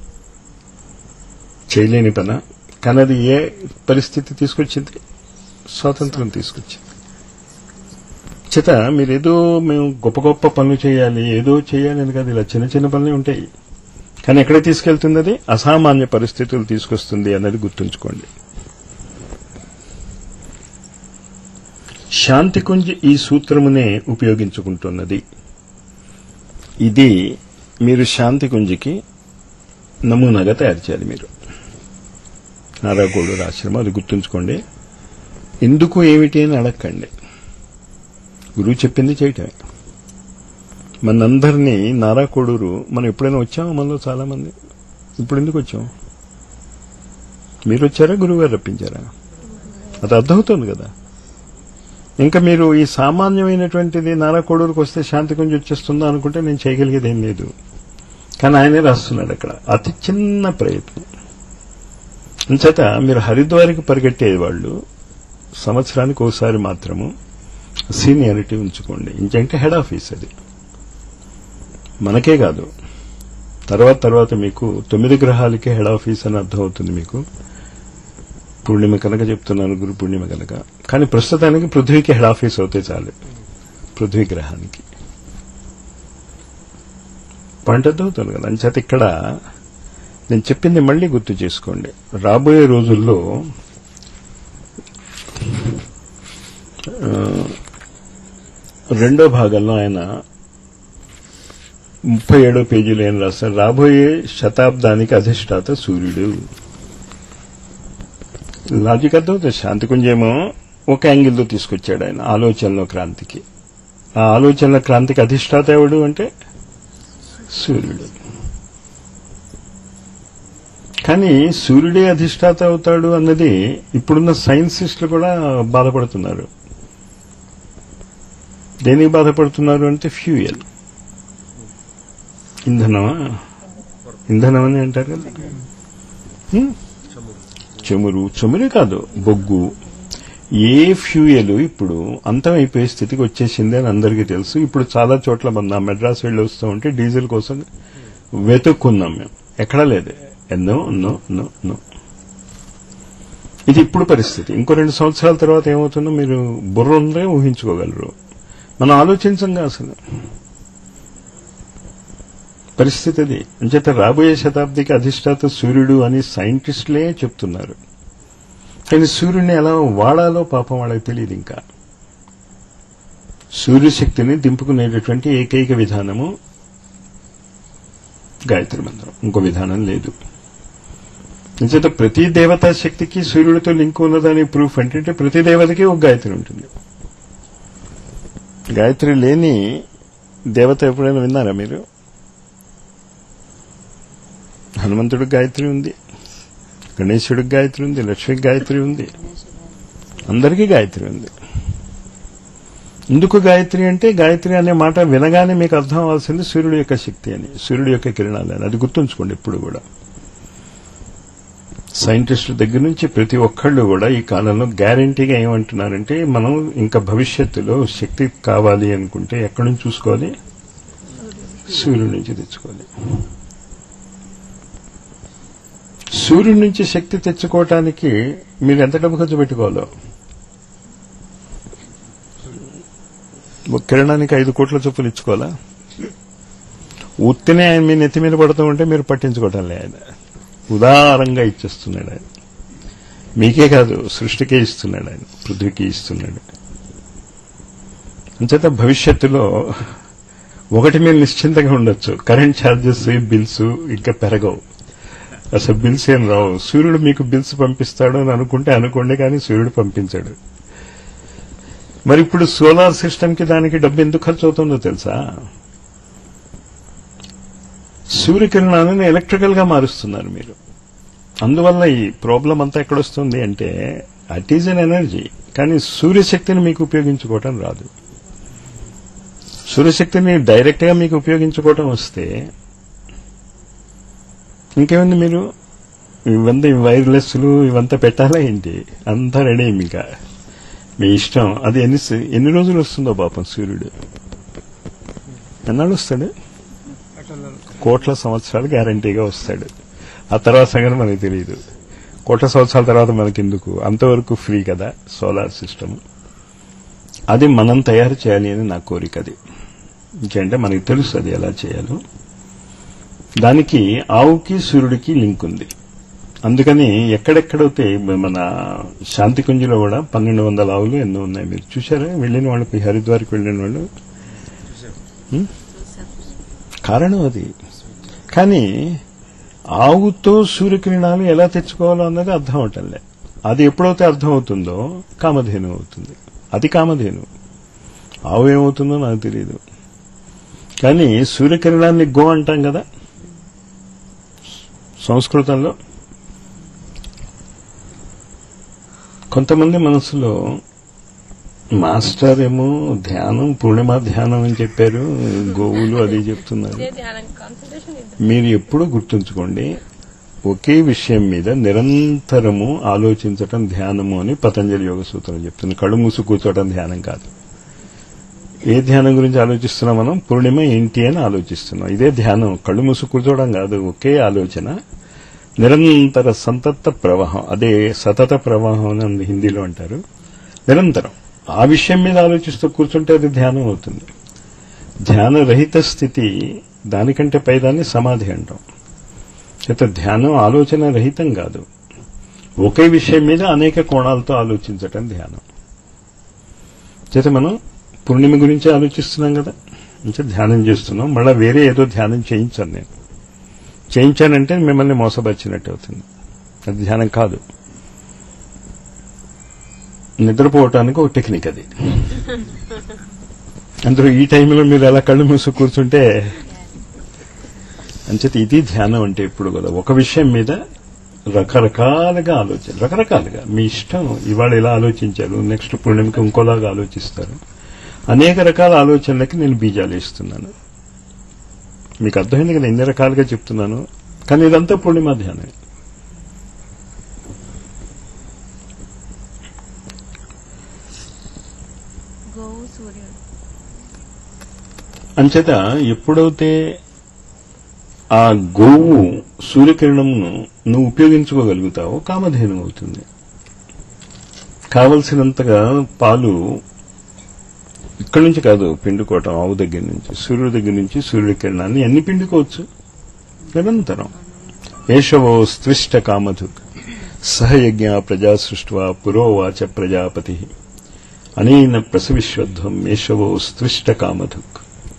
చేయలేని పన కానీ అది ఏ పరిస్థితి తీసుకొచ్చింది స్వాతంత్రం తీసుకొచ్చింది చేత మీరేదో మేము గొప్ప గొప్ప పనులు చేయాలి ఏదో చేయాలి అని కాదు ఇలా చిన్న చిన్న పనులే ఉంటాయి కానీ ఎక్కడ తీసుకెళ్తుంది అది అసామాన్య పరిస్థితులు తీసుకొస్తుంది అన్నది గుర్తుంచుకోండి శాంతి కుంజ్ ఈ సూత్రమునే ఉపయోగించుకుంటున్నది ఇది మీరు శాంతి కుంజికి నమూనాగా తయారు చేయాలి మీరు నారాగోడు ఆశ్రమం అది గుర్తుంచుకోండి ఎందుకు ఏమిటి అని అడగండి గురువు చెప్పింది చేయటమే మనందరినీ నారా కోడూరు మనం ఎప్పుడైనా వచ్చామా మనలో చాలా మంది ఇప్పుడు ఎందుకు వచ్చాం మీరు వచ్చారా గురువు గారు రప్పించారా అది అర్థమవుతుంది కదా ఇంకా మీరు ఈ సామాన్యమైనటువంటిది నారా కోడూరుకు వస్తే శాంతి కొంచెం వచ్చేస్తుందా అనుకుంటే నేను చేయగలిగేది ఏం లేదు కానీ ఆయనే రాస్తున్నాడు అక్కడ అతి చిన్న ప్రయత్నం అంచేత మీరు హరిద్వార్కి పరిగెట్టే వాళ్ళు సంవత్సరానికి ఒకసారి మాత్రము సీనియారిటీ ఉంచుకోండి ఇంకంటే హెడ్ ఆఫీస్ అది మనకే కాదు తర్వాత తర్వాత మీకు తొమ్మిది గ్రహాలకే హెడ్ ఆఫీస్ అని అర్థం అవుతుంది మీకు పూర్ణిమ కనుక చెప్తున్నాను గురు పూర్ణిమ కనుక కానీ ప్రస్తుతానికి పృథ్వీకి హెడ్ ఆఫీస్ అవుతే చాలు పృథ్వీ గ్రహానికి పాయింట్ అర్థమవుతుంది కదా అంచేత ఇక్కడ నేను చెప్పింది మళ్ళీ గుర్తు చేసుకోండి రాబోయే రోజుల్లో ఆ, రెండో భాగంలో ఆయన ముప్పై ఏడో పేజీలో ఏం రాస్తారు రాబోయే శతాబ్దానికి అధిష్టాత సూర్యుడు లాజిక్ అర్థం శాంతి కుంజేమో ఒక యాంగిల్లో తీసుకొచ్చాడు ఆయన ఆలోచనలో క్రాంతికి ఆ ఆలోచనల క్రాంతికి అధిష్టాత ఎవడు అంటే సూర్యుడు కానీ సూర్యుడే అధిష్టాత అవుతాడు అన్నది ఇప్పుడున్న సైన్సిస్టులు కూడా బాధపడుతున్నారు దేనికి బాధపడుతున్నారు అంటే ఫ్యూయల్ ఇంధనమా ఇంధనం అని అంటారు కదా హ్మ్? చమురు చమురే కాదు బొగ్గు ఏ ఫ్యూయల్ ఇప్పుడు అంతమైపోయే స్థితికి వచ్చేసింది అని అందరికీ తెలుసు ఇప్పుడు చాలా చోట్ల మన మెడ్రాస్ వెళ్ళి వస్తూ ఉంటే డీజిల్ కోసం వెతుక్కున్నాం మేము ఎక్కడా లేదు ఎన్నో నో నో నో ఇది ఇప్పుడు పరిస్థితి ఇంకో రెండు సంవత్సరాల తర్వాత ఏమవుతుందో మీరు బుర్ర ఉందే ఊహించుకోగలరు మనం ఆలోచించంగా అసలు పరిస్థితి అది అంచేత రాబోయే శతాబ్దికి అధిష్టాత సూర్యుడు అని సైంటిస్టులే చెప్తున్నారు కానీ సూర్యుడిని ఎలా వాడాలో పాపం వాళ్ళకి తెలియదు ఇంకా సూర్యశక్తిని దింపుకునేటటువంటి ఏకైక విధానము గాయత్రి మంత్రం ఇంకో విధానం లేదు నిజంగా ప్రతి దేవతా శక్తికి సూర్యుడితో లింక్ ఉన్నదని ప్రూఫ్ ఏంటంటే ప్రతి దేవతకి ఒక గాయత్రి ఉంటుంది గాయత్రి లేని దేవత ఎప్పుడైనా విన్నారా మీరు హనుమంతుడికి గాయత్రి ఉంది గణేశుడికి గాయత్రి ఉంది లక్ష్మికి గాయత్రి ఉంది అందరికీ గాయత్రి ఉంది ఎందుకు గాయత్రి అంటే గాయత్రి అనే మాట వినగానే మీకు అర్థం అవ్వాల్సింది సూర్యుడి యొక్క శక్తి అని సూర్యుడి యొక్క కిరణాలు అని అది గుర్తుంచుకోండి ఎప్పుడు కూడా సైంటిస్టుల దగ్గర నుంచి ప్రతి ఒక్కళ్ళు కూడా ఈ కాలంలో గ్యారంటీగా ఏమంటున్నారంటే మనం ఇంకా భవిష్యత్తులో శక్తి కావాలి అనుకుంటే ఎక్కడి నుంచి చూసుకోవాలి సూర్యుడి నుంచి తెచ్చుకోవాలి సూర్యుడి నుంచి శక్తి తెచ్చుకోవటానికి మీరు ఎంత డబ్బు ఖర్చు పెట్టుకోవాలో ఒక కిరణానికి ఐదు కోట్ల చొప్పులు ఇచ్చుకోవాలా ఉత్తినే ఆయన మీ నెత్తి మీద పడుతూ ఉంటే మీరు పట్టించుకోవటం లే ఆయన ఉదారంగా ఇచ్చేస్తున్నాడు ఆయన మీకే కాదు సృష్టికే ఇస్తున్నాడు ఆయన పృథ్వీకి ఇస్తున్నాడు అంచేత భవిష్యత్తులో ఒకటి మీరు నిశ్చింతగా ఉండొచ్చు కరెంట్ ఛార్జెస్ బిల్స్ ఇంకా పెరగవు అసలు బిల్స్ ఏం రావు సూర్యుడు మీకు బిల్స్ పంపిస్తాడు అని అనుకుంటే అనుకోండి కానీ సూర్యుడు పంపించాడు మరి ఇప్పుడు సోలార్ సిస్టమ్ కి దానికి డబ్బు ఎందుకు ఖర్చు అవుతుందో తెలుసా సూర్యకిరణాలను ఎలక్ట్రికల్ గా మారుస్తున్నారు మీరు అందువల్ల ఈ ప్రాబ్లం అంతా ఎక్కడొస్తుంది అంటే అట్ ఈజ్ అన్ ఎనర్జీ కానీ సూర్యశక్తిని మీకు ఉపయోగించుకోవటం రాదు సూర్యశక్తిని డైరెక్ట్ గా మీకు ఉపయోగించుకోవటం వస్తే ఇంకేముంది మీరు ఇవంతా ఈ వైర్లెస్లు ఇవంతా పెట్టాలా ఏంటి అంతా రెడీ ఇంకా మీ ఇష్టం అది ఎన్ని స- ఎన్ని రోజులు వస్తుందో పాపం సూర్యుడు ఎన్నాళ్ళు వస్తాడు కోట్ల సంవత్సరాలు గ్యారంటీగా వస్తాడు ఆ తర్వాత సంగతి మనకి తెలియదు కోట్ల సంవత్సరాల తర్వాత మనకెందుకు అంతవరకు ఫ్రీ కదా సోలార్ సిస్టమ్ అది మనం తయారు చేయాలి అని నా కోరిక అది ఇంకేంటే మనకి తెలుసు అది ఎలా చేయాలో దానికి ఆవుకి సూర్యుడికి లింక్ ఉంది అందుకని ఎక్కడెక్కడైతే మన శాంతి కుంజిలో కూడా పన్నెండు వందల ఆవులు ఎన్నో ఉన్నాయి మీరు చూసారా వెళ్ళిన వాళ్ళకి హరిద్వార్కి వెళ్ళిన వాళ్ళు హ్మ్? కారణం అది కానీ ఆవుతో సూర్యకిరణాలు ఎలా తెచ్చుకోవాలో అన్నది అర్థం అవటంలే అది ఎప్పుడైతే అర్థం అవుతుందో కామధేను అవుతుంది అది కామధేను ఆవు ఏమవుతుందో నాకు తెలియదు కానీ సూర్యకిరణాన్ని గో అంటాం కదా సంస్కృతంలో కొంతమంది మనసులో మాస్టర్ ఏమో ధ్యానం పూర్ణిమ ధ్యానం అని చెప్పారు గోవులు అది చెప్తున్నారు ఇదే ధ్యానం కాన్సన్ట్రేషన్ ఇది మీరు ఎప్పుడూ గుర్తుంచుకోండి ఒకే విషయం మీద నిరంతరము ఆలోచించటం ధ్యానము అని పతంజలి యోగ సూత్రం చెప్తుంది కళ్ళు మూసు కూర్చోవటం ధ్యానం కాదు ఏ ధ్యానం గురించి ఆలోచిస్తున్నాం మనం పూర్ణిమ ఏంటి అని ఆలోచిస్తున్నాం ఇదే ధ్యానం కళ్ళు మూసు కూర్చోవడం కాదు ఒకే ఆలోచన నిరంతర సంతత ప్రవాహం అదే సతత ప్రవాహం అని ఉంది హిందీలో అంటారు నిరంతరం ఆ విషయం మీద ఆలోచిస్తూ కూర్చుంటే అది ధ్యానం అవుతుంది ధ్యాన రహిత స్థితి దానికంటే పైదాన్ని సమాధి అంటాం చేత ధ్యానం ఆలోచన రహితం కాదు ఒకే విషయం మీద అనేక కోణాలతో ఆలోచించటం ధ్యానం చేత మనం పూర్ణిమ గురించి ఆలోచిస్తున్నాం కదా అంటే ధ్యానం చేస్తున్నాం మళ్ళీ వేరే ఏదో ధ్యానం చేయించాను నేను చేయించానంటే మిమ్మల్ని మోసపరిచినట్టు అవుతుంది అది ధ్యానం కాదు నిద్రపోవటానికి ఒక టెక్నిక్ అది అందరూ ఈ టైంలో మీరు ఎలా కళ్ళు మూసు కూర్చుంటే అంచేత ఇది ధ్యానం అంటే ఇప్పుడు కదా ఒక విషయం మీద రకరకాలుగా ఆలోచన రకరకాలుగా మీ ఇష్టం ఇవాళ ఇలా ఆలోచించారు నెక్స్ట్ పూర్ణిమకి ఇంకోలాగా ఆలోచిస్తారు అనేక రకాల ఆలోచనలకి నేను బీజాలు ఇస్తున్నాను మీకు అర్థమైంది కదా ఎన్ని రకాలుగా చెప్తున్నాను కానీ ఇదంతా పూర్ణిమ ధ్యానమే గోవు సూర్యుడు అంచేత ఎప్పుడైతే ఆ గోవు సూర్యకిరణంను నువ్వు ఉపయోగించుకోగలుగుతావో కామధేను అవుతుంది కావలసినంతగా పాలు ఇక్కడి నుంచి కాదు పిండుకోవటం ఆవు దగ్గర నుంచి సూర్యుడి దగ్గర నుంచి సూర్యకిరణాన్ని అన్ని పిండుకోవచ్చు నిరంతరం ఏషవో స్త్రిష్ట కామధుక్ సహయజ్ఞ ప్రజా సృష్వా పురోవాచ ప్రజాపతి అనేన ప్రసవిశ్వధ్వం ఏషవో స్త్రిష్ట కామధుక్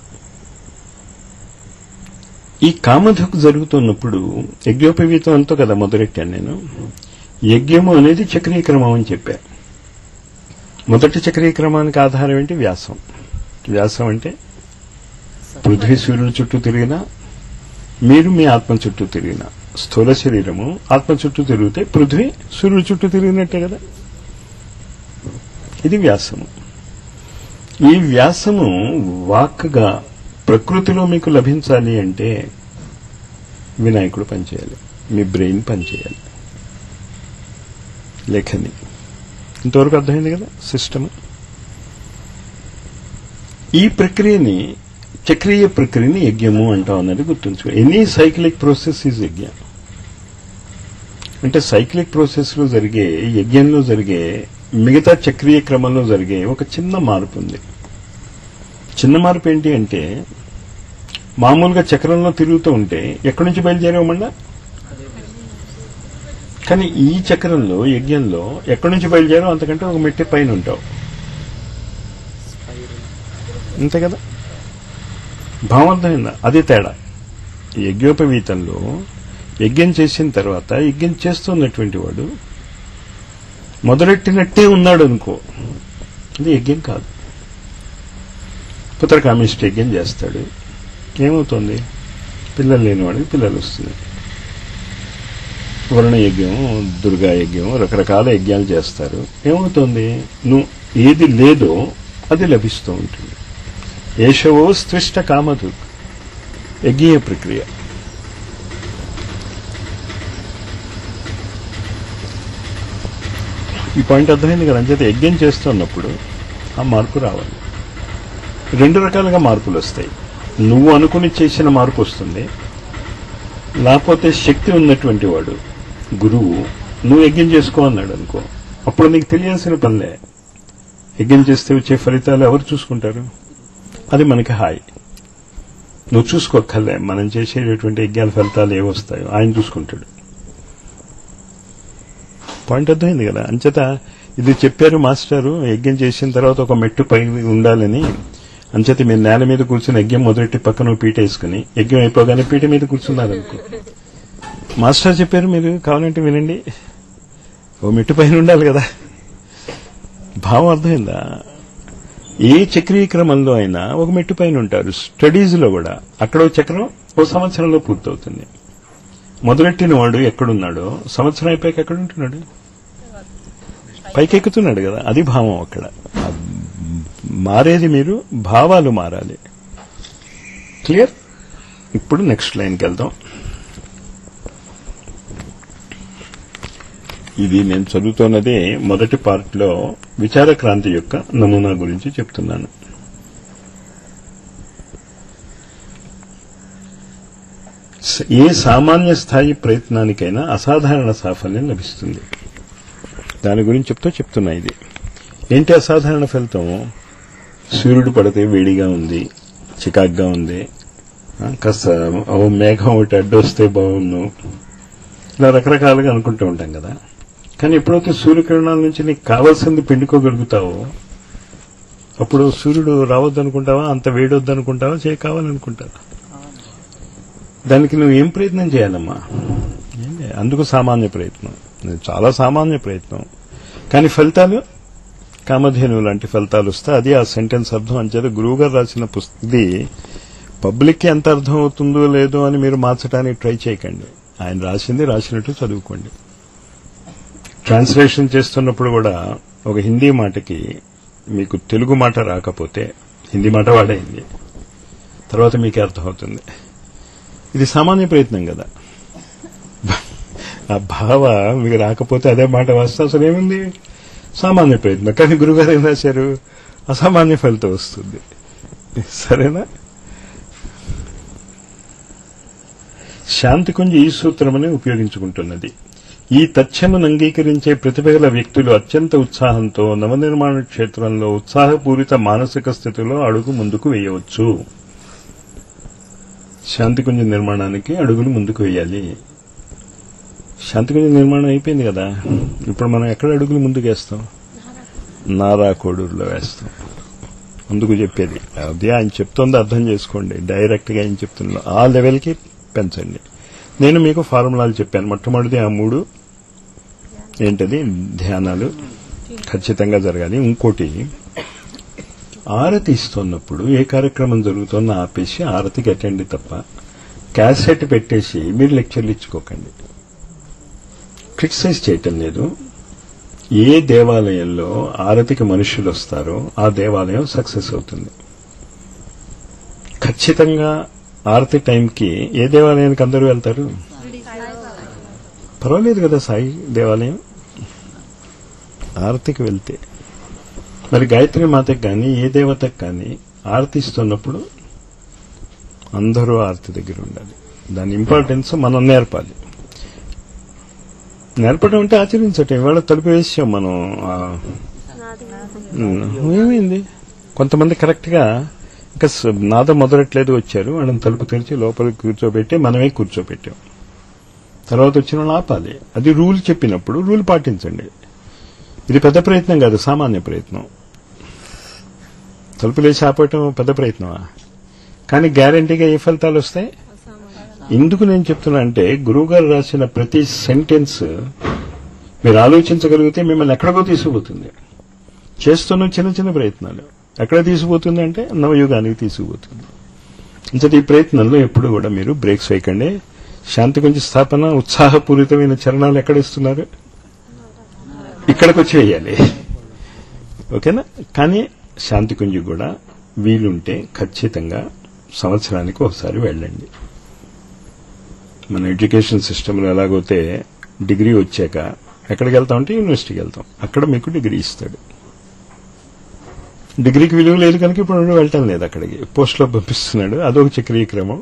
ఈ కామధుక్ జరుగుతున్నప్పుడు యజ్ఞోపవీతం అంతా కదా మొదలెట్టాను నేను యజ్ఞము అనేది చక్రీక్రమం అని చెప్పా మొదటి చక్రీక్రమానికి ఆధారం ఏంటి వ్యాసం వ్యాసం అంటే పృథ్వీ సూర్యుని చుట్టూ తిరిగినా మీరు మీ ఆత్మ చుట్టూ తిరిగిన స్థూల శరీరము ఆత్మ చుట్టూ తిరిగితే పృథ్వీ సూర్యుడి చుట్టూ తిరిగినట్టే కదా ఇది వ్యాసము ఈ వ్యాసము వాక్గా ప్రకృతిలో మీకు లభించాలి అంటే వినాయకుడు పనిచేయాలి మీ బ్రెయిన్ పనిచేయాలి లేఖని ఇంతవరకు అర్థమైంది కదా సిస్టమ్ ఈ ప్రక్రియని చక్రీయ ప్రక్రియని యజ్ఞము అంటాం అన్నది గుర్తుంచుకో ఎనీ సైక్లిక్ ప్రాసెస్ ఈజ్ యజ్ఞ అంటే సైక్లిక్ ప్రాసెస్ లో జరిగే యజ్ఞంలో జరిగే మిగతా చక్రీయ క్రమంలో జరిగే ఒక చిన్న మార్పు ఉంది చిన్న మార్పు ఏంటి అంటే మామూలుగా చక్రంలో తిరుగుతూ ఉంటే ఎక్కడి నుంచి బయలుదేరామన్నా కానీ ఈ చక్రంలో యజ్ఞంలో ఎక్కడి నుంచి బయలుదేరావు అంతకంటే ఒక మెట్టి పైన ఉంటావు అంతే కదా భావార్థమైందా అదే తేడా యజ్ఞోపవీతంలో యజ్ఞం చేసిన తర్వాత యజ్ఞం చేస్తున్నటువంటి వాడు మొదలెట్టినట్టే ఉన్నాడు అనుకో అది యజ్ఞం కాదు పుత్రకామిష్టి యజ్ఞం చేస్తాడు ఏమవుతుంది పిల్లలు లేనివాడికి పిల్లలు వస్తుంది వరుణ యజ్ఞం దుర్గా యజ్ఞం రకరకాల యజ్ఞాలు చేస్తారు ఏమవుతుంది నువ్వు ఏది లేదో అది లభిస్తూ ఉంటుంది ఏషవో స్త్రిష్ట కామదు యజ్ఞీయ ప్రక్రియ ఈ పాయింట్ అర్థమైంది కదా అంచేత యజ్ఞం చేస్తున్నప్పుడు ఆ మార్పు రావాలి రెండు రకాలుగా మార్పులు వస్తాయి నువ్వు అనుకుని చేసిన మార్పు వస్తుంది లేకపోతే శక్తి ఉన్నటువంటి వాడు గురువు నువ్వు యజ్ఞం చేసుకో అన్నాడు అనుకో అప్పుడు నీకు తెలియాల్సిన పనిలే యజ్ఞం చేస్తే వచ్చే ఫలితాలు ఎవరు చూసుకుంటారు అది మనకి హాయ్ నువ్వు చూసుకోక్కర్లే మనం చేసేటటువంటి యజ్ఞాల ఫలితాలు ఏవొస్తాయో ఆయన చూసుకుంటాడు పాయింట్ అర్థమైంది కదా అంచేత ఇది చెప్పారు మాస్టారు యజ్ఞం చేసిన తర్వాత ఒక మెట్టు పై ఉండాలని అంచేత మీరు నేల మీద కూర్చుని యజ్ఞం మొదలెట్టి పక్కన పీట వేసుకుని యజ్ఞం అయిపోగానే పీట మీద కూర్చున్నారు అనుకో మాస్టర్ చెప్పారు మీరు కావాలంటే వినండి ఓ మెట్టు పైన ఉండాలి కదా భావం అర్థమైందా ఏ చక్రీయ క్రమంలో అయినా ఒక మెట్టు పైన ఉంటారు స్టడీస్ లో కూడా అక్కడ ఒక చక్రం ఓ సంవత్సరంలో పూర్తవుతుంది మొదలెట్టిన వాడు ఎక్కడున్నాడో సంవత్సరం అయిపోయాక ఎక్కడ ఉంటున్నాడు పైకెక్కుతున్నాడు కదా అది భావం అక్కడ మారేది మీరు భావాలు మారాలి క్లియర్ ఇప్పుడు నెక్స్ట్ లైన్కి వెళ్దాం ఇది నేను చదువుతున్నదే మొదటి పార్ట్లో విచార క్రాంతి యొక్క నమూనా గురించి చెప్తున్నాను స- ఏ సామాన్య స్థాయి ప్రయత్నానికైనా అసాధారణ సాఫల్యం లభిస్తుంది దాని గురించి చెప్తూ చెప్తున్నా ఇది ఏంటి అసాధారణ ఫలితం సూర్యుడు పడితే వేడిగా ఉంది చికాగ్గా ఉంది ఆ, కాస్త ఓ మేఘం ఒకటి అడ్డు వస్తే బాగుండు ఇలా రకరకాలుగా అనుకుంటూ ఉంటాం కదా కానీ ఎప్పుడైతే సూర్యకిరణాల నుంచి నీకు కావాల్సింది పిండుకోగలుగుతావో అప్పుడు సూర్యుడు రావద్దనుకుంటావా అంత వేడొద్దనుకుంటావా చేయ కావాలనుకుంటావా దానికి నువ్వు ఏం ప్రయత్నం చేయాలమ్మా ఏం చేయాలి? అందుకు సామాన్య ప్రయత్నం ఇది చాలా సామాన్య ప్రయత్నం కానీ ఫలితాలు కామధేనువు లాంటి ఫలితాలు వస్తే అది ఆ సెంటెన్స్ అర్థం అంచేది గురువు గారు రాసిన పుస్తది పబ్లిక్ కి ఎంత అర్థం అవుతుందో లేదో అని మీరు మార్చడానికి ట్రై చేయకండి ఆయన రాసింది రాసినట్టు చదువుకోండి ట్రాన్స్లేషన్ చేస్తున్నప్పుడు కూడా ఒక హిందీ మాటకి మీకు తెలుగు మాట రాకపోతే హిందీ మాట వాడైంది తర్వాత మీకే అర్థమవుతుంది ఇది సామాన్య ప్రయత్నం కదా ఆ భావ మీకు రాకపోతే అదే మాట వస్తే అసలు ఏముంది సామాన్య ప్రయత్నం కానీ గురుగారు ఏం రాశారు అసామాన్య ఫలితం వస్తుంది సరేనా శాంతి కుంజ ఈ సూత్రమని ఉపయోగించుకుంటున్నది ఈ తథ్యమును అంగీకరించే ప్రతిభగల వ్యక్తులు అత్యంత ఉత్సాహంతో నవనిర్మాణ క్షేత్రంలో ఉత్సాహపూరిత మానసిక స్థితిలో అడుగు ముందుకు వేయవచ్చు శాంతికుంజ నిర్మాణానికి అడుగులు ముందుకు వేయాలి శాంతికుంజ నిర్మాణం అయిపోయింది కదా ఇప్పుడు మనం ఎక్కడ అడుగులు ముందుకు వేస్తాం నారా కోడూరులో వేస్తాం అందుకు చెప్పేది అదే ఆయన చెప్తోంది అర్థం చేసుకోండి డైరెక్ట్ గా ఆయన చెప్తున్నా ఆ లెవెల్కి పెంచండి నేను మీకు ఫార్ములాలు చెప్పాను మొట్టమొదటిది ఆ మూడు ఏంటది ధ్యానాలు ఖచ్చితంగా జరగాలి ఇంకోటి ఆరతి ఇస్తున్నప్పుడు ఏ కార్యక్రమం జరుగుతుందో ఆపేసి ఆరతికి అటెండ్ తప్ప క్యాసెట్ పెట్టేసి మీరు లెక్చర్లు ఇచ్చుకోకండి క్రిటిసైజ్ చేయటం లేదు ఏ దేవాలయంలో ఆరతికి మనుషులు వస్తారో ఆ దేవాలయం సక్సెస్ అవుతుంది ఖచ్చితంగా ఆరతి టైంకి ఏ దేవాలయానికి అందరూ వెళ్తారు పర్వాలేదు కదా సాయి దేవాలయం ఆరతికి వెళ్తే మరి గాయత్రి మాతకి కానీ ఏ దేవతకి కానీ ఆరతి ఇస్తున్నప్పుడు అందరూ ఆరతి దగ్గర ఉండాలి దాని ఇంపార్టెన్స్ మనం నేర్పాలి నేర్పడం అంటే ఆచరించటం ఇవాళ తలుపు వేసాం మనం ఆ, ఉమ్, ఏమైంది కొంతమంది కరెక్ట్ గా ఇంకా స- నాద మొదలట్లేదు వచ్చారు వాళ్ళని తలుపు తెరిచి లోపలికి కూర్చోబెట్టి మనమే కూర్చోబెట్టాం తర్వాత వచ్చిన వాళ్ళు ఆపాలి అది రూల్ చెప్పినప్పుడు రూల్ పాటించండి ఇది పెద్ద ప్రయత్నం కాదు సామాన్య ప్రయత్నం తలుపులు వేసి ఆపటం పెద్ద ప్రయత్నమా కానీ గ్యారంటీగా ఏ ఫలితాలు వస్తాయి ఎందుకు నేను చెప్తున్నా అంటే గురువుగారు రాసిన ప్రతి సెంటెన్స్ మీరు ఆలోచించగలిగితే మిమ్మల్ని ఎక్కడికో తీసుకుపోతుంది చేస్తున్న చిన్న చిన్న ప్రయత్నాలు ఎక్కడ తీసుకుపోతుంది అంటే నవయుగానికి తీసుకుపోతుంది ఇంతటి ఈ ప్రయత్నంలో ఎప్పుడు కూడా మీరు బ్రేక్స్ వేయకండి శాంతి గురించి స్థాపన ఉత్సాహపూరితమైన చరణాలు ఎక్కడ ఇస్తున్నారు ఇక్కడికి వచ్చి వేయాలి ఓకేనా కానీ శాంతి కుంజి కూడా వీలుంటే ఖచ్చితంగా సంవత్సరానికి ఒకసారి వెళ్ళండి మన ఎడ్యుకేషన్ సిస్టంలో ఎలాగైతే డిగ్రీ వచ్చాక ఎక్కడికి వెళ్తాం అంటే యూనివర్సిటీకి వెళ్తాం అక్కడ మీకు డిగ్రీ ఇస్తాడు డిగ్రీకి విలువ లేదు కనుక ఇప్పుడు వెళ్ళటం లేదు అక్కడికి పోస్ట్లో పంపిస్తున్నాడు అదొక చక్రీయ క్రమం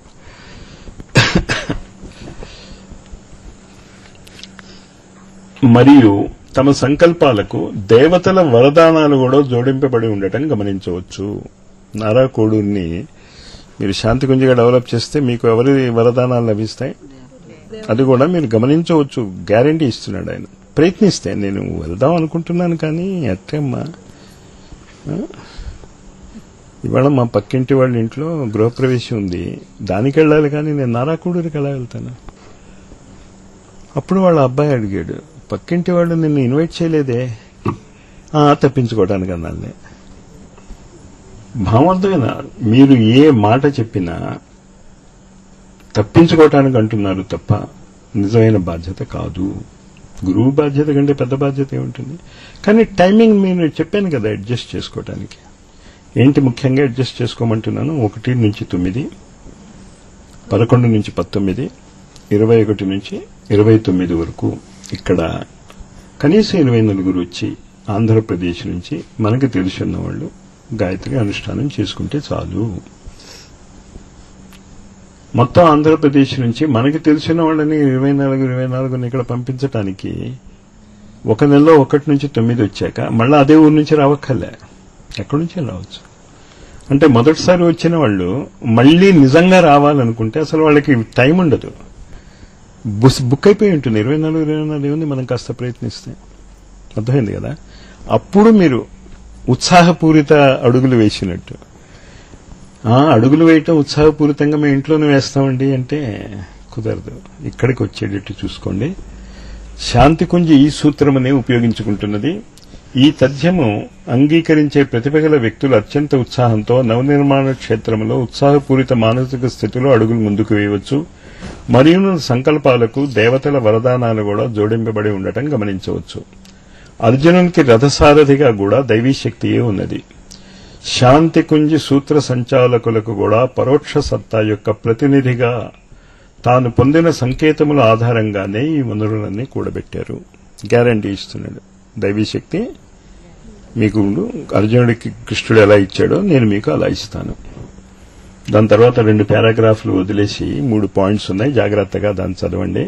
మరియు తమ సంకల్పాలకు దేవతల వరదానాలు కూడా జోడింపబడి ఉండటం గమనించవచ్చు నారా కోడూరిని మీరు శాంతి కుంజిగా డెవలప్ చేస్తే మీకు ఎవరి వరదానాలు లభిస్తాయి అది కూడా మీరు గమనించవచ్చు గ్యారంటీ ఇస్తున్నాడు ఆయన ప్రయత్నిస్తే నేను వెళ్దాం అనుకుంటున్నాను కానీ ఎట్టమ్మా ఆ? ఇవాళ మా పక్కింటి వాళ్ళ ఇంట్లో గృహప్రవేశం ఉంది దానికి వెళ్ళాలి కానీ నేను నారాకూడూరికి ఎలా వెళ్తాను అప్పుడు వాళ్ళ అబ్బాయి అడిగాడు పక్కింటి వాళ్ళు నిన్ను ఇన్వైట్ చేయలేదే "ఆ, తప్పించుకోవడానికి అన్నాను భావవంతమైన మీరు ఏ మాట చెప్పినా తప్పించుకోవటానికి అంటున్నారు తప్ప నిజమైన బాధ్యత కాదు గురువు బాధ్యత కంటే పెద్ద బాధ్యత ఏముంటుంది కానీ టైమింగ్ నేను చెప్పాను కదా అడ్జస్ట్ చేసుకోవటానికి ఏంటి ముఖ్యంగా అడ్జస్ట్ చేసుకోమంటున్నాను ఒకటి నుంచి తొమ్మిది పదకొండు నుంచి పంతొమ్మిది ఇరవై ఒకటి నుంచి ఇరవై తొమ్మిది వరకు ఇక్కడ కనీసం ఇరవై నలుగురు వచ్చి ఆంధ్రప్రదేశ్ నుంచి మనకి తెలిసిన వాళ్ళు గాయత్రి అనుష్ఠానం చేసుకుంటే చాలు మొత్తం ఆంధ్రప్రదేశ్ నుంచి మనకి తెలిసిన వాళ్ళని ఇరవై నాలుగు ఇరవై నాలుగుని ఇక్కడ పంపించటానికి ఒక నెలలో ఒకటి నుంచి తొమ్మిది వచ్చాక మళ్ళీ అదే ఊరు నుంచి రావక్కర్లే ఎక్కడి నుంచి రావచ్చు అంటే మొదటిసారి వచ్చిన వాళ్ళు మళ్ళీ నిజంగా రావాలనుకుంటే అసలు వాళ్ళకి టైం ఉండదు బుస్ బుక్ అయిపోయి ఉంటుంది ఇరవై నాలుగు ఇరవై నాలుగు ఏముంది మనం కాస్త ప్రయత్నిస్తే అర్థమైంది కదా అప్పుడు మీరు ఉత్సాహపూరిత అడుగులు వేసినట్టు ఆ, అడుగులు వేయటం ఉత్సాహపూరితంగా మేము ఇంట్లోనే వేస్తామండి అంటే కుదరదు ఇక్కడికి వచ్చేటట్టు చూసుకోండి శాంతి కుంజి ఈ సూత్రమనే ఉపయోగించుకుంటున్నది ఈ తథ్యము అంగీకరించే ప్రతిభ గల వ్యక్తులు అత్యంత ఉత్సాహంతో నవనిర్మాణ క్షేత్రంలో ఉత్సాహపూరిత మానసిక స్థితిలో అడుగులు ముందుకు వేయవచ్చు మరియు సంకల్పాలకు దేవతల వరదానాలు కూడా జోడింపబడి ఉండటం గమనించవచ్చు అర్జునునికి రథసారథిగా కూడా దైవీ శక్తియే ఉన్నది శాంతి కుంజి సూత్ర సంచాలకులకు కూడా పరోక్ష సత్తా యొక్క ప్రతినిధిగా తాను పొందిన సంకేతముల ఆధారంగానే ఈ వనరులన్నీ కూడబెట్టారు గ్యారంటీ ఇస్తున్నాడు దైవీ శక్తి మీకు అర్జునుడికి కృష్ణుడు ఎలా ఇచ్చాడో నేను మీకు అలా ఇస్తాను దాని తర్వాత రెండు పారాగ్రాఫ్లు వదిలేసి మూడు పాయింట్స్ ఉన్నాయి జాగ్రత్తగా దాన్ని చదవండి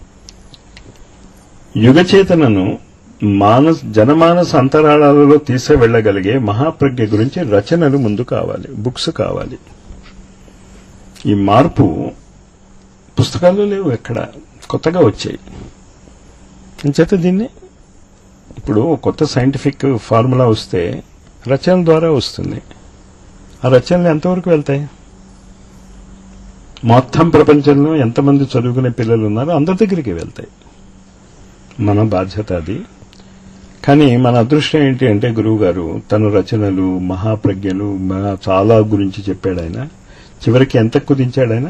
యుగచేతనను మానస్ జనమానస అంతరాళాలలో తీసుకెళ్లగలిగే మహాప్రజ్ఞ గురించి రచనలు ముందు కావాలి బుక్స్ కావాలి ఈ మార్పు పుస్తకాల్లో లేవు ఎక్కడ కొత్తగా వచ్చాయి అంచేత దీన్ని ఇప్పుడు కొత్త సైంటిఫిక్ ఫార్ములా వస్తే రచనల ద్వారా వస్తుంది ఆ రచనలు ఎంతవరకు వెళ్తాయి మొత్తం ప్రపంచంలో ఎంతమంది చదువుకునే పిల్లలు ఉన్నారో అందరి దగ్గరికి వెళ్తాయి మన బాధ్యత అది కానీ మన అదృష్టం ఏంటి అంటే గురువు గారు తన రచనలు మహాప్రజ్ఞలు మ- చాలా గురించి చెప్పాడు ఆయన చివరికి ఎంత కుదించాడు ఆయన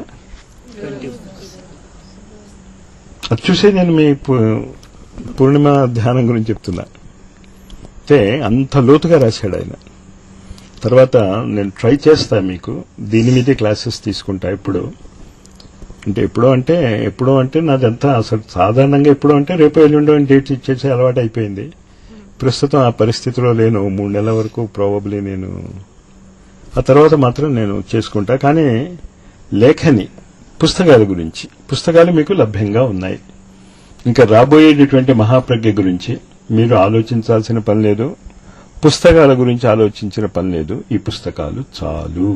అది చూసే నేను మీ పు- పూర్ణిమ ధ్యానం గురించి చెప్తున్నా అంటే అంత లోతుగా రాశాడు ఆయన తర్వాత నేను ట్రై చేస్తా మీకు దీని మీదే క్లాసెస్ తీసుకుంటా ఇప్పుడు అంటే ఎప్పుడో అంటే ఎప్పుడో అంటే నాదంతా అసలు సాధారణంగా ఎప్పుడో అంటే రేపు ఎల్లుండో అని డేట్స్ ఇచ్చేసి అలవాటు అయిపోయింది ప్రస్తుతం ఆ పరిస్థితిలో లేను మూడు నెలల వరకు ప్రాబబ్లీ నేను ఆ తర్వాత మాత్రం నేను చేసుకుంటా కానీ లేఖని పుస్తకాల గురించి పుస్తకాలు మీకు లభ్యంగా ఉన్నాయి ఇంకా రాబోయేటటువంటి మహాప్రజ్ఞ గురించి మీరు ఆలోచించాల్సిన పని లేదు పుస్తకాల గురించి ఆలోచించిన పని లేదు ఈ పుస్తకాలు చాలు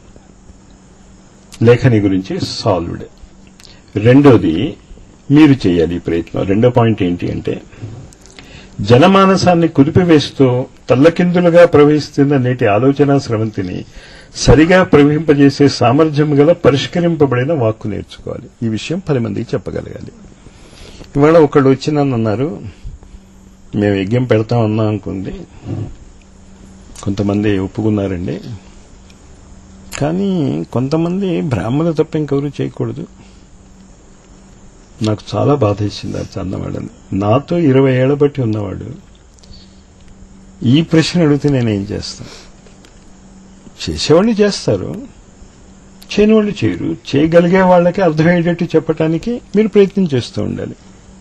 లేఖని గురించి సాల్వ్డ్ రెండోది మీరు చేయాలి ఈ ప్రయత్నం రెండో పాయింట్ ఏంటి అంటే జనమానసాన్ని కుదిపివేస్తూ తల్లకిందులుగా ప్రవహిస్తున్న నేటి ఆలోచన స్రవంతిని సరిగా ప్రవహింపజేసే సామర్థ్యం గల పరిష్కరింపబడిన వాక్కు నేర్చుకోవాలి ఈ విషయం పది మందికి చెప్పగలగాలి ఇవాళ ఒకళ్ళు వచ్చి నన్ను అన్నారు మేము యజ్ఞం పెడతాం అన్నాం అనుకుంది కొంతమంది ఒప్పుకున్నారండి కానీ కొంతమంది బ్రాహ్మణులు తప్ప ఇంకెవరు చేయకూడదు నాకు చాలా బాధ ఇచ్చింది అది చందవాడని నాతో ఇరవై ఏళ్ల బట్టి ఉన్నవాడు ఈ ప్రశ్న అడిగితే నేనేం చేస్తాను చేసేవాళ్ళు చేస్తారు చేయని వాళ్ళు చేయరు చేయగలిగే వాళ్ళకి అర్థమయ్యేటట్టు చెప్పడానికి మీరు ప్రయత్నం చేస్తూ ఉండాలి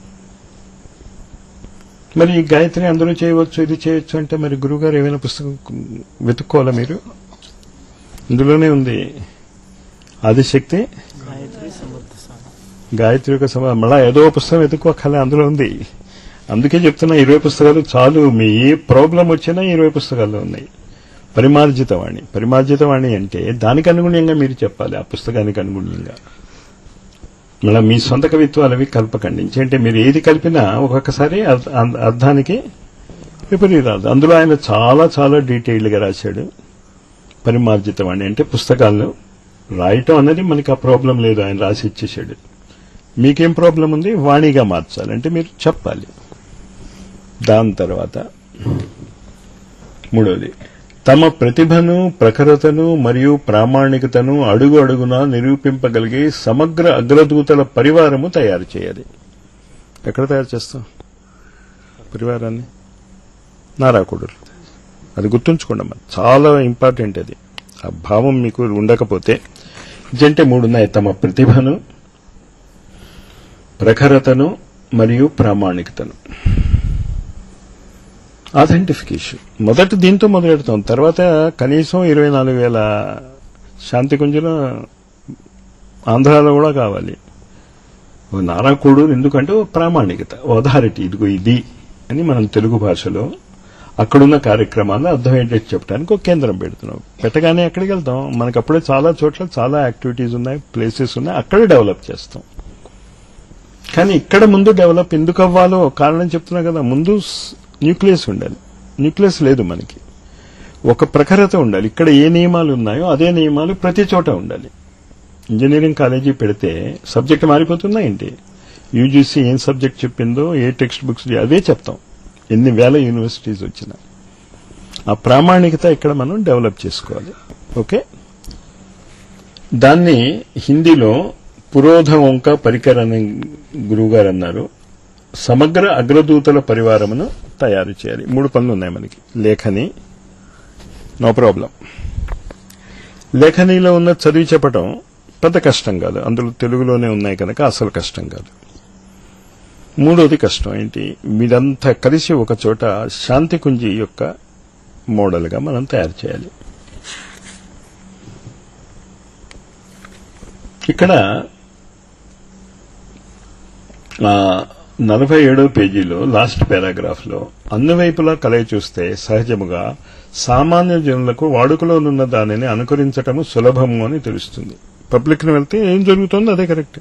మరి ఈ గాయత్రి అందరూ చేయవచ్చు ఇది చేయొచ్చు అంటే మరి గురువుగారు ఏమైనా పుస్తకం వెతుక్కోవాలా మీరు ఇందులోనే ఉంది ఆదిశక్తి గాయత్రి సమర్థ సాధన గాయత్రి యొక్క సమ మళ్ళా ఏదో పుస్తకం వెతుక్కోకలే అందులో ఉంది అందుకే చెప్తున్నా ఇరవై పుస్తకాలు చాలు మీ ఏ ప్రాబ్లం వచ్చినా ఇరవై పుస్తకాల్లో ఉన్నాయి పరిమార్జిత వాణి పరిమార్జిత వాణి అంటే దానికి అనుగుణ్యంగా మీరు చెప్పాలి ఆ పుస్తకానికి అనుగుణ్యంగా మళ్ళీ మీ సొంత కవిత్వాలు అవి కలపకండి ఎందుకంటే మీరు ఏది కలిపినా ఒక్కొక్కసారి అర్థ- అర్థ- అర్థానికి విపరీతాలు అందులో ఆయన చాలా చాలా డీటెయిల్డ్గా రాశాడు పరిమార్జిత వాణి అంటే పుస్తకాలను రాయటం అన్నది మనకి ఆ ప్రాబ్లం లేదు ఆయన రాసి ఇచ్చేసాడు మీకేం ప్రాబ్లం ఉంది వాణిగా మార్చాలి అంటే మీరు చెప్పాలి దాని తర్వాత మూడోది తమ ప్రతిభను ప్రఖరతను మరియు ప్రామాణికతను అడుగు అడుగునా నిరూపింపగలిగే సమగ్ర అగ్రదూతల పరివారము తయారు చేయాలి ఎక్కడ తయారు చేస్తాం పరివారాన్ని నారాకుడులు అది గుర్తుంచుకోండి అమ్మా చాలా ఇంపార్టెంట్ అది ఆ భావం మీకు ఉండకపోతే జంటే మూడు ఉన్నాయి తమ ప్రతిభను ప్రఖరతను మరియు ప్రామాణికతను ఆథెంటిఫికేషన్ మొదట దీంతో మొదలెడతాం తర్వాత కనీసం ఇరవై నాలుగు వేల శాంతి కుంజుల ఆంధ్రాలో కూడా కావాలి ఓ నారాకుడు ఎందుకంటే ఓ ప్రామాణికత ఓ అథారిటీ ఇదిగో ఇది అని మనం తెలుగు భాషలో అక్కడున్న కార్యక్రమాలు అర్థమయ్యేటట్టు చెప్పడానికి ఒక కేంద్రం పెడుతున్నాం పెట్టగానే ఎక్కడికి వెళ్తాం మనకు అప్పుడే చాలా చోట్ల చాలా యాక్టివిటీస్ ఉన్నాయి ప్లేసెస్ ఉన్నాయి అక్కడే డెవలప్ చేస్తాం కానీ ఇక్కడ ముందు డెవలప్ ఎందుకు అవ్వాలో కారణం చెప్తున్నా కదా ముందు న్యూక్లియస్ ఉండాలి న్యూక్లియస్ లేదు మనకి ఒక ప్రఖరత ఉండాలి ఇక్కడ ఏ నియమాలు ఉన్నాయో అదే నియమాలు ప్రతి చోట ఉండాలి ఇంజనీరింగ్ కాలేజీ పెడితే సబ్జెక్ట్ మారిపోతుందా ఏంటి యూజీసీ ఏం సబ్జెక్ట్ చెప్పిందో ఏ టెక్స్ట్ బుక్స్ అదే చెప్తాం ఎన్ని వేల యూనివర్సిటీస్ వచ్చినా ఆ ప్రామాణికత ఇక్కడ మనం డెవలప్ చేసుకోవాలి ఓకే దాన్ని హిందీలో పురోధ వంక పరికర్ అనే గురువు గారు అన్నారు సమగ్ర అగ్రదూతల పరివారమును తయారు చేయాలి మూడు పనులు ఉన్నాయి మనకి లేఖని నో ప్రాబ్లం లేఖనీలో ఉన్న చదివి చెప్పటం పెద్ద కష్టం కాదు అందులో తెలుగులోనే ఉన్నాయి కనుక అసలు కష్టం కాదు మూడోది కష్టం ఏంటి మీరంతా కలిసి ఒక చోట శాంతి కుంజి యొక్క మోడల్గా మనం తయారు చేయాలి ఇక్కడ నలభై ఏడో పేజీలో లాస్ట్ పారాగ్రాఫ్ లో అన్ని వైపులా కలయి చూస్తే సహజముగా సామాన్య జనులకు వాడుకలోనున్న దానిని అనుకరించటము సులభము అని తెలుస్తుంది పబ్లిక్ ని వెళ్తే ఏం జరుగుతుందో అదే కరెక్ట్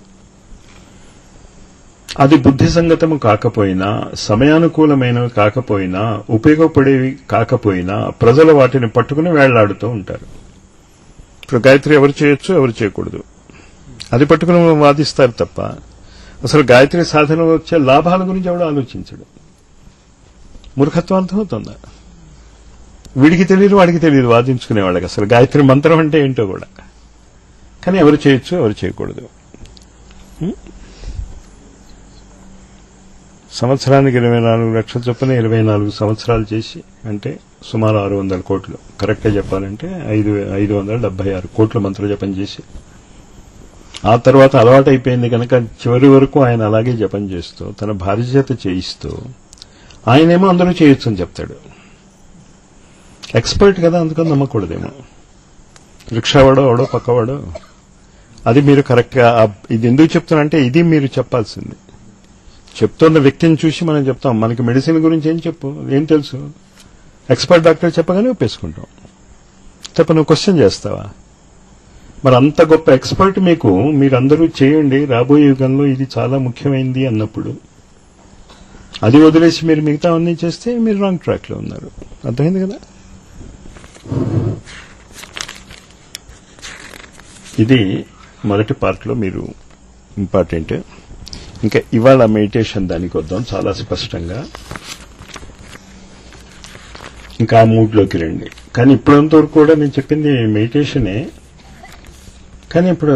అది బుద్ధి సంగతము కాకపోయినా సమయానుకూలమైనవి కాకపోయినా ఉపయోగపడేవి కాకపోయినా ప్రజలు వాటిని పట్టుకుని వేళ్లాడుతూ ఉంటారు ఇప్పుడు గాయత్రి ఎవరు చేయొచ్చు ఎవరు చేయకూడదు అది పట్టుకుని వాదిస్తారు తప్ప అసలు గాయత్రి సాధనలో వచ్చే లాభాల గురించి ఎవడు ఆలోచించడు మూర్ఖత్వం అర్థమవుతుందా వీడికి తెలియదు వాడికి తెలియదు వాదించుకునే వాళ్ళకి అసలు గాయత్రి మంత్రం అంటే ఏంటో కూడా కానీ ఎవరు చేయొచ్చు ఎవరు చేయకూడదు ఉం? సంవత్సరానికి ఇరవై నాలుగు లక్షల చొప్పున ఇరవై నాలుగు సంవత్సరాలు చేసి అంటే సుమారు ఆరు వందల కోట్లు కరెక్ట్గా చెప్పాలంటే ఐదు ఐదు వందల డెబ్బై ఆరు కోట్ల మంత్ర జపం చేసి ఆ తర్వాత అలవాటు అయిపోయింది కనుక చివరి వరకు ఆయన అలాగే జపం చేస్తూ తన భార్య చేత చేయిస్తూ ఆయనేమో అందరూ చేయొచ్చు అని చెప్తాడు ఎక్స్పర్ట్ కదా అందుకని నమ్మకూడదేమో రిక్షావాడో అవడో పక్కవాడో అది మీరు కరెక్ట్ గా ఆ- ఇది ఎందుకు చెప్తున్నా ఇది మీరు చెప్పాల్సింది చెప్తున్న వ్యక్తిని చూసి మనం చెప్తాం మనకి మెడిసిన్ గురించి ఏం చెప్పు ఏం తెలుసు ఎక్స్పర్ట్ డాక్టర్ చెప్పగానే ఒప్పేసుకుంటాం తప్ప నువ్వు క్వశ్చన్ చేస్తావా మరి అంత గొప్ప ఎక్స్పర్ట్ మీకు మీరందరూ చేయండి రాబోయే యుగంలో ఇది చాలా ముఖ్యమైనది అన్నప్పుడు అది వదిలేసి మీరు మిగతా అన్ని చేస్తే మీరు రాంగ్ ట్రాక్ లో ఉన్నారు అర్థమైంది కదా ఇది మొదటి పార్ట్ లో మీరు ఇంపార్టెంట్ ఇంకా ఇవాళ మెడిటేషన్ దానికి వద్దాం చాలా స్పష్టంగా ఇంకా ఆ మూడ్ లోకి రండి కానీ ఇప్పుడంత వరకు కూడా నేను చెప్పింది మెడిటేషనే కానీ ఇప్పుడు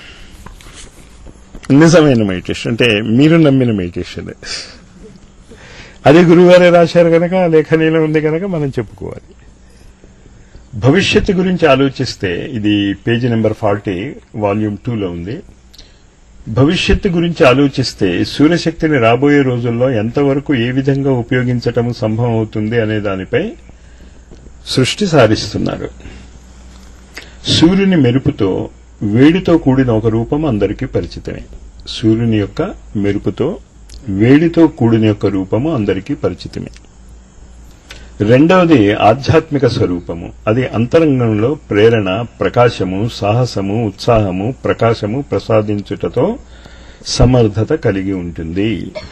నిజమైన మెడిటేషన్ అంటే మీరు నమ్మిన మెడిటేషన్ అదే గురువారే రాశారు కనుక లేఖనీలో ఉంది కనుక మనం చెప్పుకోవాలి భవిష్యత్తు గురించి ఆలోచిస్తే ఇది పేజీ నెంబర్ ఫార్టీ వాల్యూమ్ టూలో ఉంది భవిష్యత్తు గురించి ఆలోచిస్తే సూర్యశక్తిని రాబోయే రోజుల్లో ఎంతవరకు ఏ విధంగా ఉపయోగించటం సంభవం అవుతుంది అనే దానిపై సృష్టి సారిస్తున్నారు సూర్యుని మెరుపుతో వేడితో కూడిన ఒక రూపం అందరికీ పరిచితమే సూర్యుని యొక్క మెరుపుతో వేడితో కూడిన యొక్క రూపము అందరికీ పరిచితమే రెండవది ఆధ్యాత్మిక స్వరూపము అది అంతరంగంలో ప్రేరణ ప్రకాశము సాహసము ఉత్సాహము ప్రకాశము ప్రసాదించుటతో సమర్థత కలిగి ఉంటుంది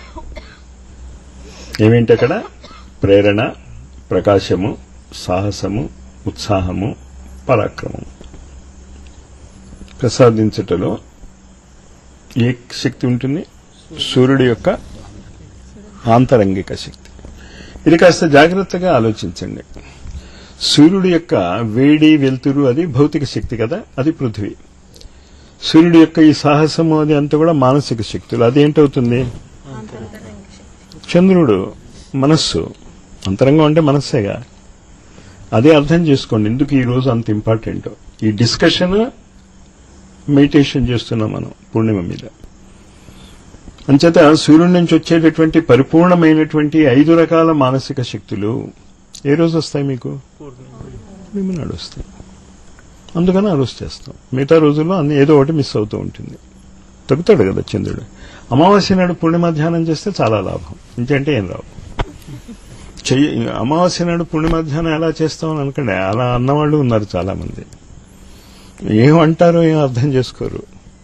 ఏమేంటి అక్కడ ప్రేరణ ప్రకాశము సాహసము ఉత్సాహము పరాక్రమం ప్రసాదించుటలో ఏ శక్తి ఉంటుంది సూర్యుడి యొక్క ఆంతరంగిక శక్తి ఇది కాస్త జాగ్రత్తగా ఆలోచించండి సూర్యుడి యొక్క వేడి వెలుతురు అది భౌతిక శక్తి కదా అది పృథ్వీ సూర్యుడి యొక్క ఈ సాహసము అది అంతా కూడా మానసిక శక్తులు అదేంటవుతుంది చంద్రుడు మనస్సు అంతరంగం అంటే మనస్సేగా అదే అర్థం చేసుకోండి ఎందుకు ఈ రోజు అంత ఇంపార్టెంట్ ఈ డిస్కషన్ మెడిటేషన్ చేస్తున్నాం మనం పూర్ణిమ మీద అంచేత సూర్యుడి నుంచి వచ్చేటటువంటి పరిపూర్ణమైనటువంటి ఐదు రకాల మానసిక శక్తులు ఏ రోజు వస్తాయి మీకు మేము నాడు వస్తాయి అందుకని ఆ రోజు చేస్తాం మిగతా రోజుల్లో అన్ని ఏదో ఒకటి మిస్ అవుతూ ఉంటుంది తగ్గుతాడు కదా చంద్రుడు అమావాస్య నాడు పూర్ణిమ ధ్యానం చేస్తే చాలా లాభం ఇంకంటే ఏం రావు చెయ్యి అమావాస్య నాడు పుణ్య మధ్యాహ్నం ఎలా చేస్తామని అనుకోండి అలా అన్నవాళ్ళు ఉన్నారు చాలా మంది ఏమంటారో ఏం అర్థం చేసుకోరు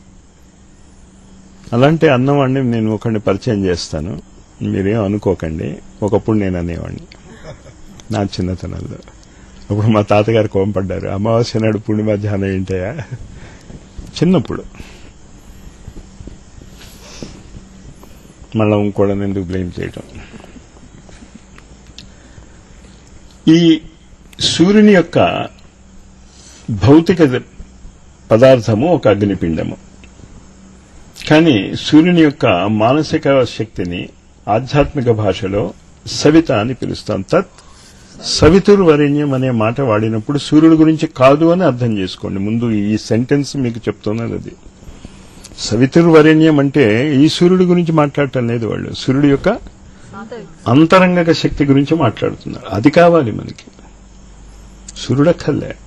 అలాంటి అన్నవాడిని నేను ఒకడిని పరిచయం చేస్తాను మీరేం అనుకోకండి ఒకప్పుడు నేను అనేవాడిని నా చిన్నతనంలో అప్పుడు మా తాతగారు కోపడ్డారు అమావాస్య నాడు పుణ్య మధ్యాహ్నం ఏంటయా చిన్నప్పుడు మళ్ళా ఇంకోళ్ళని ఎందుకు బ్లేమ్ చేయటం ఈ సూర్యుని యొక్క భౌతిక పదార్థము ఒక అగ్నిపిండము కానీ సూర్యుని యొక్క మానసిక శక్తిని ఆధ్యాత్మిక భాషలో సవిత అని పిలుస్తాం తత్ సవితుర్వరేణ్యం అనే మాట వాడినప్పుడు సూర్యుడి గురించి కాదు అని అర్థం చేసుకోండి ముందు ఈ సెంటెన్స్ మీకు చెప్తున్నది అది సవితుర్వరేణ్యం అంటే ఈ సూర్యుడి గురించి మాట్లాడటం లేదు వాళ్ళు సూర్యుడి యొక్క అంతరంగక శక్తి గురించి మాట్లాడుతున్నారు అది కావాలి మనకి సూర్యుడక్కర్లే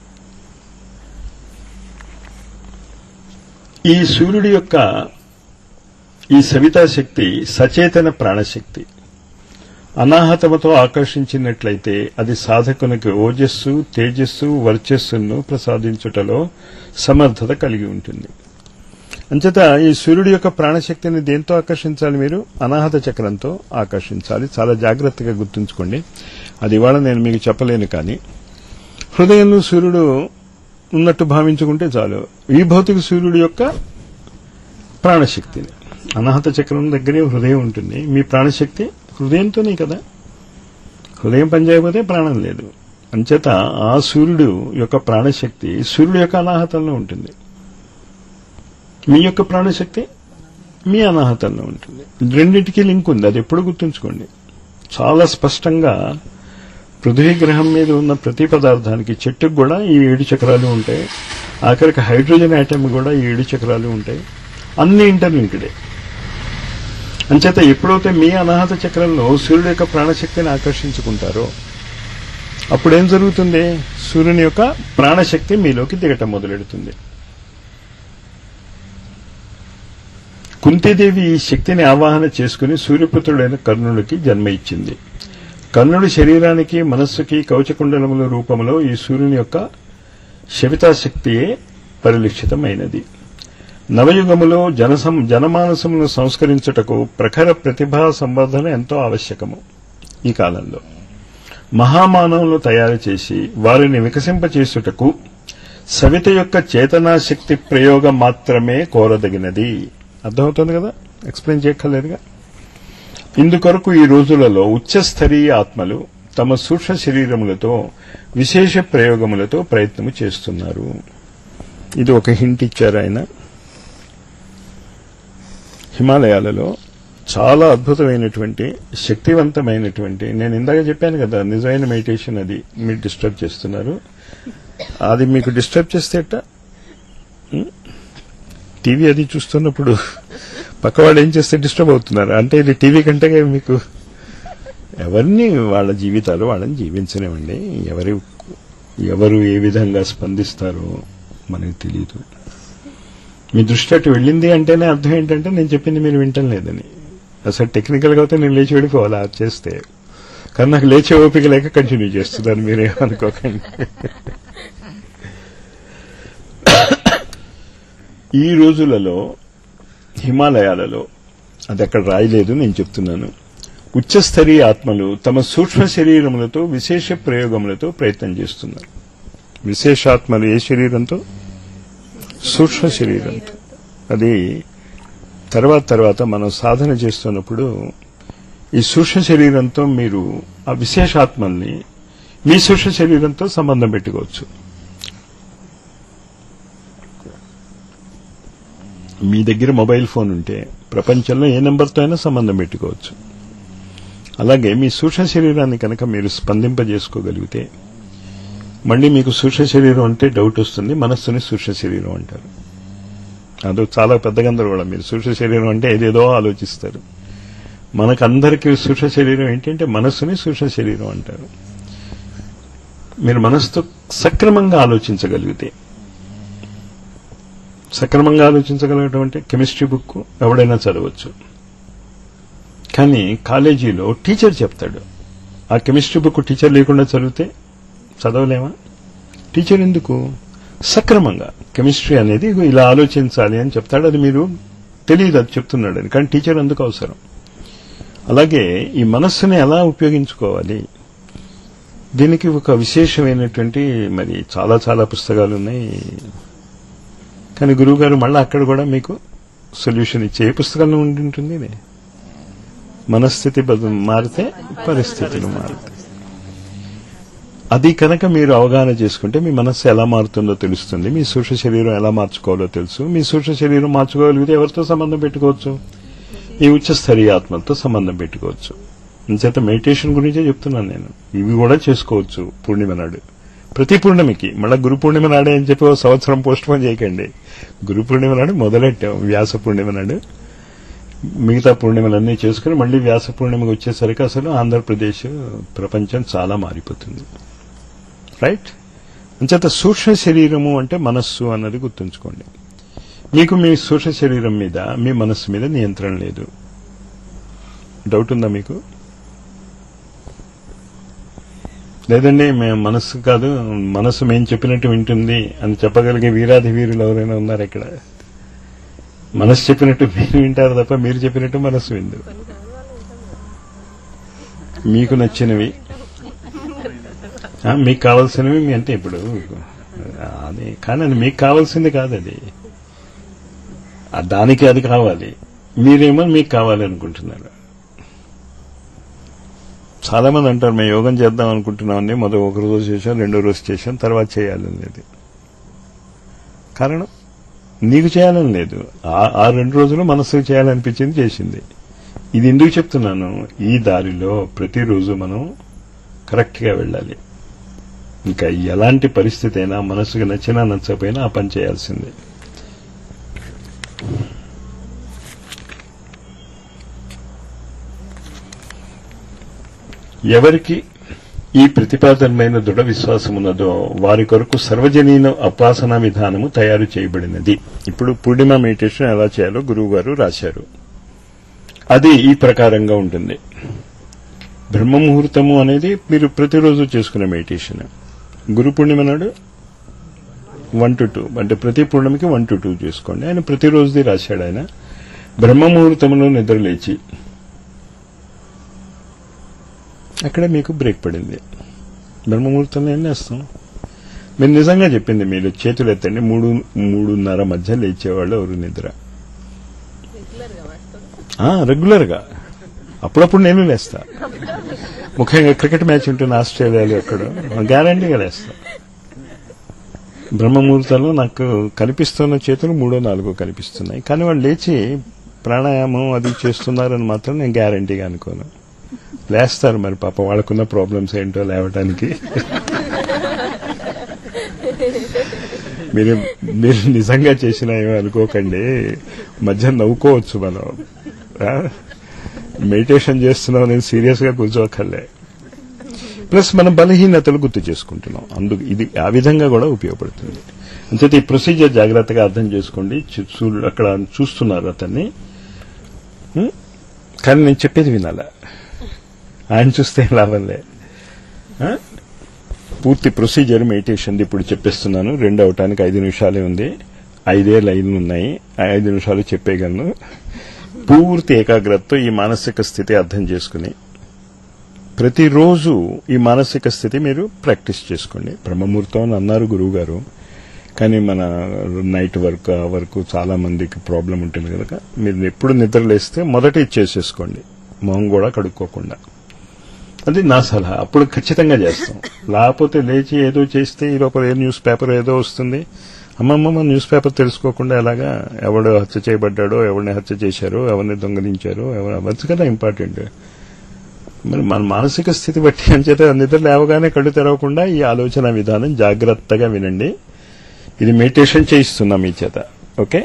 ఈ సూర్యుడి యొక్క ఈ సవితా శక్తి సచేతన ప్రాణశక్తి అనాహతముతో ఆకర్షించినట్లయితే అది సాధకునికి ఓజస్సు తేజస్సు వర్చస్సును ప్రసాదించుటలో సమర్థత కలిగి ఉంటుంది అంచేత ఈ సూర్యుడి యొక్క ప్రాణశక్తిని దేంతో ఆకర్షించాలి మీరు అనాహత చక్రంతో ఆకర్షించాలి చాలా జాగ్రత్తగా గుర్తుంచుకోండి అది ఇవాళ నేను మీకు చెప్పలేను కానీ హృదయంలో సూర్యుడు ఉన్నట్టు భావించుకుంటే చాలు ఈ భౌతిక సూర్యుడి యొక్క ప్రాణశక్తిని అనాహత చక్రం దగ్గరే హృదయం ఉంటుంది మీ ప్రాణశక్తి హృదయంతోనే కదా హృదయం పనిచేయకపోతే ప్రాణం లేదు అంచేత ఆ సూర్యుడు యొక్క ప్రాణశక్తి సూర్యుడు యొక్క అనాహతంలో ఉంటుంది మీ యొక్క ప్రాణశక్తి మీ అనాహతంలో ఉంటుంది రెండింటికి లింక్ ఉంది అది ఎప్పుడు గుర్తుంచుకోండి చాలా స్పష్టంగా పృథ్వీ గ్రహం మీద ఉన్న ప్రతి పదార్థానికి చెట్టుకు కూడా ఈ ఏడు చక్రాలు ఉంటాయి ఆఖరికి హైడ్రోజన్ ఆటమ్ కూడా ఈ ఏడు చక్రాలు ఉంటాయి అన్ని ఇంటర్లింక్డే అంచేత ఎప్పుడైతే మీ అనాహత చక్రంలో సూర్యుడు యొక్క ప్రాణశక్తిని ఆకర్షించుకుంటారో అప్పుడేం జరుగుతుంది సూర్యుని యొక్క ప్రాణశక్తి మీలోకి దిగటం మొదలెడుతుంది కుంతీదేవి ఈ శక్తిని ఆవాహన చేసుకుని సూర్యపుత్రుడైన కర్ణుడికి జన్మ ఇచ్చింది కర్ణుడి శరీరానికి మనస్సుకి కవచకుండలముల రూపంలో ఈ సూర్యుని యొక్క శవితాశక్తియే పరిలక్షితమైనది నవయుగములో జనసం జనమానసమును సంస్కరించుటకు ప్రఖర ప్రతిభా సంవర్ధన ఎంతో ఆవశ్యకము ఈ కాలంలో మహామానవులను తయారు చేసి వారిని వికసింపచేసుటకు సవిత యొక్క చేతనాశక్తి ప్రయోగం మాత్రమే కోరదగినది అర్థమవుతుంది కదా ఎక్స్ప్లెయిన్ చేయక్కర్లేదుగా ఇందుకొరకు ఈ రోజులలో ఉచ్చస్థరీయ ఆత్మలు తమ సూక్ష్మ శరీరములతో విశేష ప్రయోగములతో ప్రయత్నము చేస్తున్నారు ఇది ఒక హింట్ ఇచ్చారు ఆయన హిమాలయాలలో చాలా అద్భుతమైనటువంటి శక్తివంతమైనటువంటి నేను ఇందాక చెప్పాను కదా నిజమైన మెడిటేషన్ అది మీరు డిస్టర్బ్ చేస్తున్నారు అది మీకు డిస్టర్బ్ చేస్తే ఎట్టా టీవీ అది చూస్తున్నప్పుడు పక్కవాడు ఏం చేస్తే డిస్టర్బ్ అవుతున్నారు అంటే ఇది టీవీ కంటే మీకు ఎవరిని వాళ్ళ జీవితాలు వాళ్ళని జీవించనివ్వండి ఎవరి ఎవరు ఏ విధంగా స్పందిస్తారో మనకు తెలియదు మీ దృష్టి అటు వెళ్ళింది అంటేనే అర్థం ఏంటంటే నేను చెప్పింది మీరు వింటం లేదని అసలు టెక్నికల్ గా అయితే నేను లేచి వెళ్ళిపోవాలి అది చేస్తే కానీ నాకు లేచే ఓపిక లేక కంటిన్యూ చేస్తున్నాను మీరేమనుకోకండి ఈ రోజులలో హిమాలయాలలో అది అక్కడ రాయలేదు నేను చెప్తున్నాను ఉచ్చస్థరీయ ఆత్మలు తమ సూక్ష్మ శరీరములతో విశేష ప్రయోగములతో ప్రయత్నం చేస్తున్నారు విశేషాత్మలు ఏ శరీరంతో సూక్ష్మ శరీరంతో అది తర్వాత తర్వాత మనం సాధన చేస్తున్నప్పుడు ఈ సూక్ష్మ శరీరంతో మీరు ఆ విశేషాత్మల్ని మీ సూక్ష్మ శరీరంతో సంబంధం పెట్టుకోవచ్చు మీ దగ్గర మొబైల్ ఫోన్ ఉంటే ప్రపంచంలో ఏ నెంబర్తో అయినా సంబంధం పెట్టుకోవచ్చు అలాగే మీ సూక్ష్మ శరీరాన్ని కనుక మీరు స్పందింపజేసుకోగలిగితే మళ్ళీ మీకు సూక్ష్మ శరీరం అంటే డౌట్ వస్తుంది మనస్సుని సూక్ష్మ శరీరం అంటారు అదో చాలా పెద్ద గందరగోళం మీరు సూక్ష్మ శరీరం అంటే ఏదేదో ఆలోచిస్తారు మనకందరికీ సూక్ష్మ శరీరం ఏంటంటే మనస్సుని సూక్ష్మ శరీరం అంటారు మీరు మనస్సుతో సక్రమంగా ఆలోచించగలిగితే సక్రమంగా ఆలోచించగలగటం అంటే కెమిస్ట్రీ బుక్ ఎవడైనా చదవచ్చు కానీ కాలేజీలో టీచర్ చెప్తాడు ఆ కెమిస్ట్రీ బుక్ టీచర్ లేకుండా చదివితే చదవలేమా టీచర్ ఎందుకు సక్రమంగా కెమిస్ట్రీ అనేది ఇగో ఇలా ఆలోచించాలి అని చెప్తాడు అది మీరు తెలియదు అది చెప్తున్నాడు అని కానీ టీచర్ అందుకు అవసరం అలాగే ఈ మనస్సుని ఎలా ఉపయోగించుకోవాలి దీనికి ఒక విశేషమైనటువంటి మరి చాలా చాలా పుస్తకాలు ఉన్నాయి కానీ గురువు గారు మళ్ళీ అక్కడ కూడా మీకు సొల్యూషన్ ఇచ్చే ఏ పుస్తకంలో ఉండి ఉంటుంది ఇది? మనస్థితి బదు మారితే పరిస్థితులు మారుతాయి అది కనుక మీరు అవగాహన చేసుకుంటే మీ మనస్సు ఎలా మారుతుందో తెలుస్తుంది మీ సూక్ష్మ శరీరం ఎలా మార్చుకోవాలో తెలుసు మీ సూక్ష్మ శరీరం మార్చుకోగలిగితే ఎవరితో సంబంధం పెట్టుకోవచ్చు ఈ ఉచ్చస్థరీయ ఆత్మలతో సంబంధం పెట్టుకోవచ్చు అంచేత మెడిటేషన్ గురించే చెప్తున్నాను నేను ఇవి కూడా చేసుకోవచ్చు పూర్ణిమ నాడు ప్రతి పూర్ణిమకి మళ్ళీ గురు పూర్ణిమ నాడే అని చెప్పి ఓ సంవత్సరం పోస్ట్ పోన్ చేయకండి గురు పూర్ణిమ నాడు మొదలెట్టాం వ్యాస పూర్ణిమ నాడు మిగతా పూర్ణిమలన్నీ చేసుకుని మళ్ళీ వ్యాస పూర్ణిమకి వచ్చేసరికి అసలు ఆంధ్రప్రదేశ్ ప్రపంచం చాలా మారిపోతుంది రైట్ అంచేత సూక్ష్మ శరీరము అంటే మనస్సు అన్నది గుర్తుంచుకోండి మీకు మీ సూక్ష్మ శరీరం మీద మీ మనస్సు మీద నియంత్రణ లేదు డౌట్ ఉందా మీకు లేదండి మేము మనస్సు కాదు మనస్సు మేము చెప్పినట్టు వింటుంది అని చెప్పగలిగే వీరాది వీరులు ఎవరైనా ఉన్నారు ఇక్కడ మనస్సు చెప్పినట్టు మీరు వింటారు తప్ప మీరు చెప్పినట్టు మనస్సు విందు మీకు నచ్చినవి ఆ, మీకు కావాల్సినవి మీ అంటే ఇప్పుడు అది కానీ అది మీకు కావాల్సింది కాదు అది ఆ దానికి అది కావాలి మీరేమో మీకు కావాలి అనుకుంటున్నారు చాలా మంది అంటారు మేము యోగం చేద్దాం అనుకుంటున్నామండి మొదటి ఒక రోజు చేశాం రెండో రోజు చేశాం తర్వాత చేయాలని లేదు కారణం నీకు చేయాలని లేదు ఆ- ఆ రెండు రోజులు మనసుకు చేయాలనిపించింది చేసింది ఇది ఎందుకు చెప్తున్నాను ఈ దారిలో ప్రతిరోజు మనం కరెక్ట్ గా వెళ్ళాలి ఇంకా ఎలాంటి పరిస్థితి అయినా మనసుకు నచ్చినా నచ్చకపోయినా ఆ పని చేయాల్సిందే ఎవరికి ఈ ప్రతిపాదనమైన దృఢ విశ్వాసం ఉన్నదో వారి కొరకు సర్వజనీన ఉపాసన విధానము తయారు చేయబడినది ఇప్పుడు పూర్ణిమ మెడిటేషన్ ఎలా చేయాలో గురువు గారు రాశారు అది ఈ ప్రకారంగా ఉంటుంది బ్రహ్మ ముహూర్తము అనేది మీరు ప్రతిరోజు చేసుకునే మెడిటేషన్ గురు పూర్ణిమ నాడు వన్ టు టూ అంటే ప్రతి పూర్ణిమకి వన్ టు టూ చేసుకోండి ఆయన ప్రతిరోజుది రాశాడు ఆయన బ్రహ్మ ముహూర్తంలో నిద్ర లేచి అక్కడే మీకు బ్రేక్ పడింది బ్రహ్మముహూర్తంలో ఏం చేస్తాం మీరు నిజంగా చెప్పింది మీరు చేతులు ఎత్తండి మూడు మూడున్నర మధ్య లేచేవాళ్ళు ఎవరు నిద్ర ఆ, రెగ్యులర్ గా అప్పుడప్పుడు నేను లేస్తా ముఖ్యంగా క్రికెట్ మ్యాచ్ ఉంటుంది ఆస్ట్రేలియాలో ఎక్కడ గ్యారంటీగా లేస్తా బ్రహ్మముహూర్తంలో నాకు కనిపిస్తున్న చేతులు మూడో నాలుగో కనిపిస్తున్నాయి కానీ వాళ్ళు లేచి ప్రాణాయామం అది చేస్తున్నారని మాత్రం నేను గ్యారంటీగా అనుకోను లేస్తారు మరి పాప వాళ్ళకున్న ప్రాబ్లమ్స్ ఏంటో లేవటానికి మీరు మీరు నిజంగా చేసిన ఏమో అనుకోకండి మధ్య నవ్వుకోవచ్చు మనం ఆ? మెడిటేషన్ చేస్తున్నాం నేను సీరియస్ గా కూర్చోకర్లే ప్లస్ మనం బలహీనతలు గుర్తు చేసుకుంటున్నాం అందుకు ఇది ఆ విధంగా కూడా ఉపయోగపడుతుంది అంతే ఈ ప్రొసీజర్ జాగ్రత్తగా అర్థం చేసుకోండి చూ- చూ- అక్కడ చూస్తున్నారు అతన్ని ఉం? కానీ నేను చెప్పేది వినాలా ఆయన చూస్తే ఏం లాభంలే ఆ? పూర్తి ప్రొసీజర్ మెడిటేషన్ ఇప్పుడు చెప్పేస్తున్నాను రెండు అవటానికి ఐదు నిమిషాలే ఉంది ఐదే లైన్లు ఉన్నాయి ఆ ఐదు నిమిషాలు చెప్పేయగలను పూర్తి ఏకాగ్రతతో ఈ మానసిక స్థితి అర్థం చేసుకుని ప్రతిరోజు ఈ మానసిక స్థితి మీరు ప్రాక్టీస్ చేసుకోండి బ్రహ్మముహూర్తం అని అన్నారు గురువు గారు కానీ మన నైట్ వర్క్ ఆ వర్క్ చాలా మందికి ప్రాబ్లం ఉంటుంది కనుక మీరు ఎప్పుడు నిద్ర లేస్తే మొదట ఇచ్చేసేసుకోండి మొహం కూడా కడుక్కోకుండా అది నా సలహా అప్పుడు ఖచ్చితంగా చేస్తాం లేకపోతే లేచి ఏదో చేస్తే ఈ లోపల ఏ న్యూస్ పేపర్ ఏదో వస్తుంది అమ్మమ్మ న్యూస్ పేపర్ తెలుసుకోకుండా ఎలాగా ఎవడు హత్య చేయబడ్డాడో ఎవరిని హత్య చేశారో ఎవరిని దొంగలించారో ఎవరు అవ్వచ్చు కదా ఇంపార్టెంట్ మరి మన మానసిక స్థితి బట్టి అంచేత నిద్ర లేవగానే కళ్ళు తెరవకుండా ఈ ఆలోచన విధానం జాగ్రత్తగా వినండి ఇది మెడిటేషన్ చేయిస్తున్నాం మీ చేత ఓకే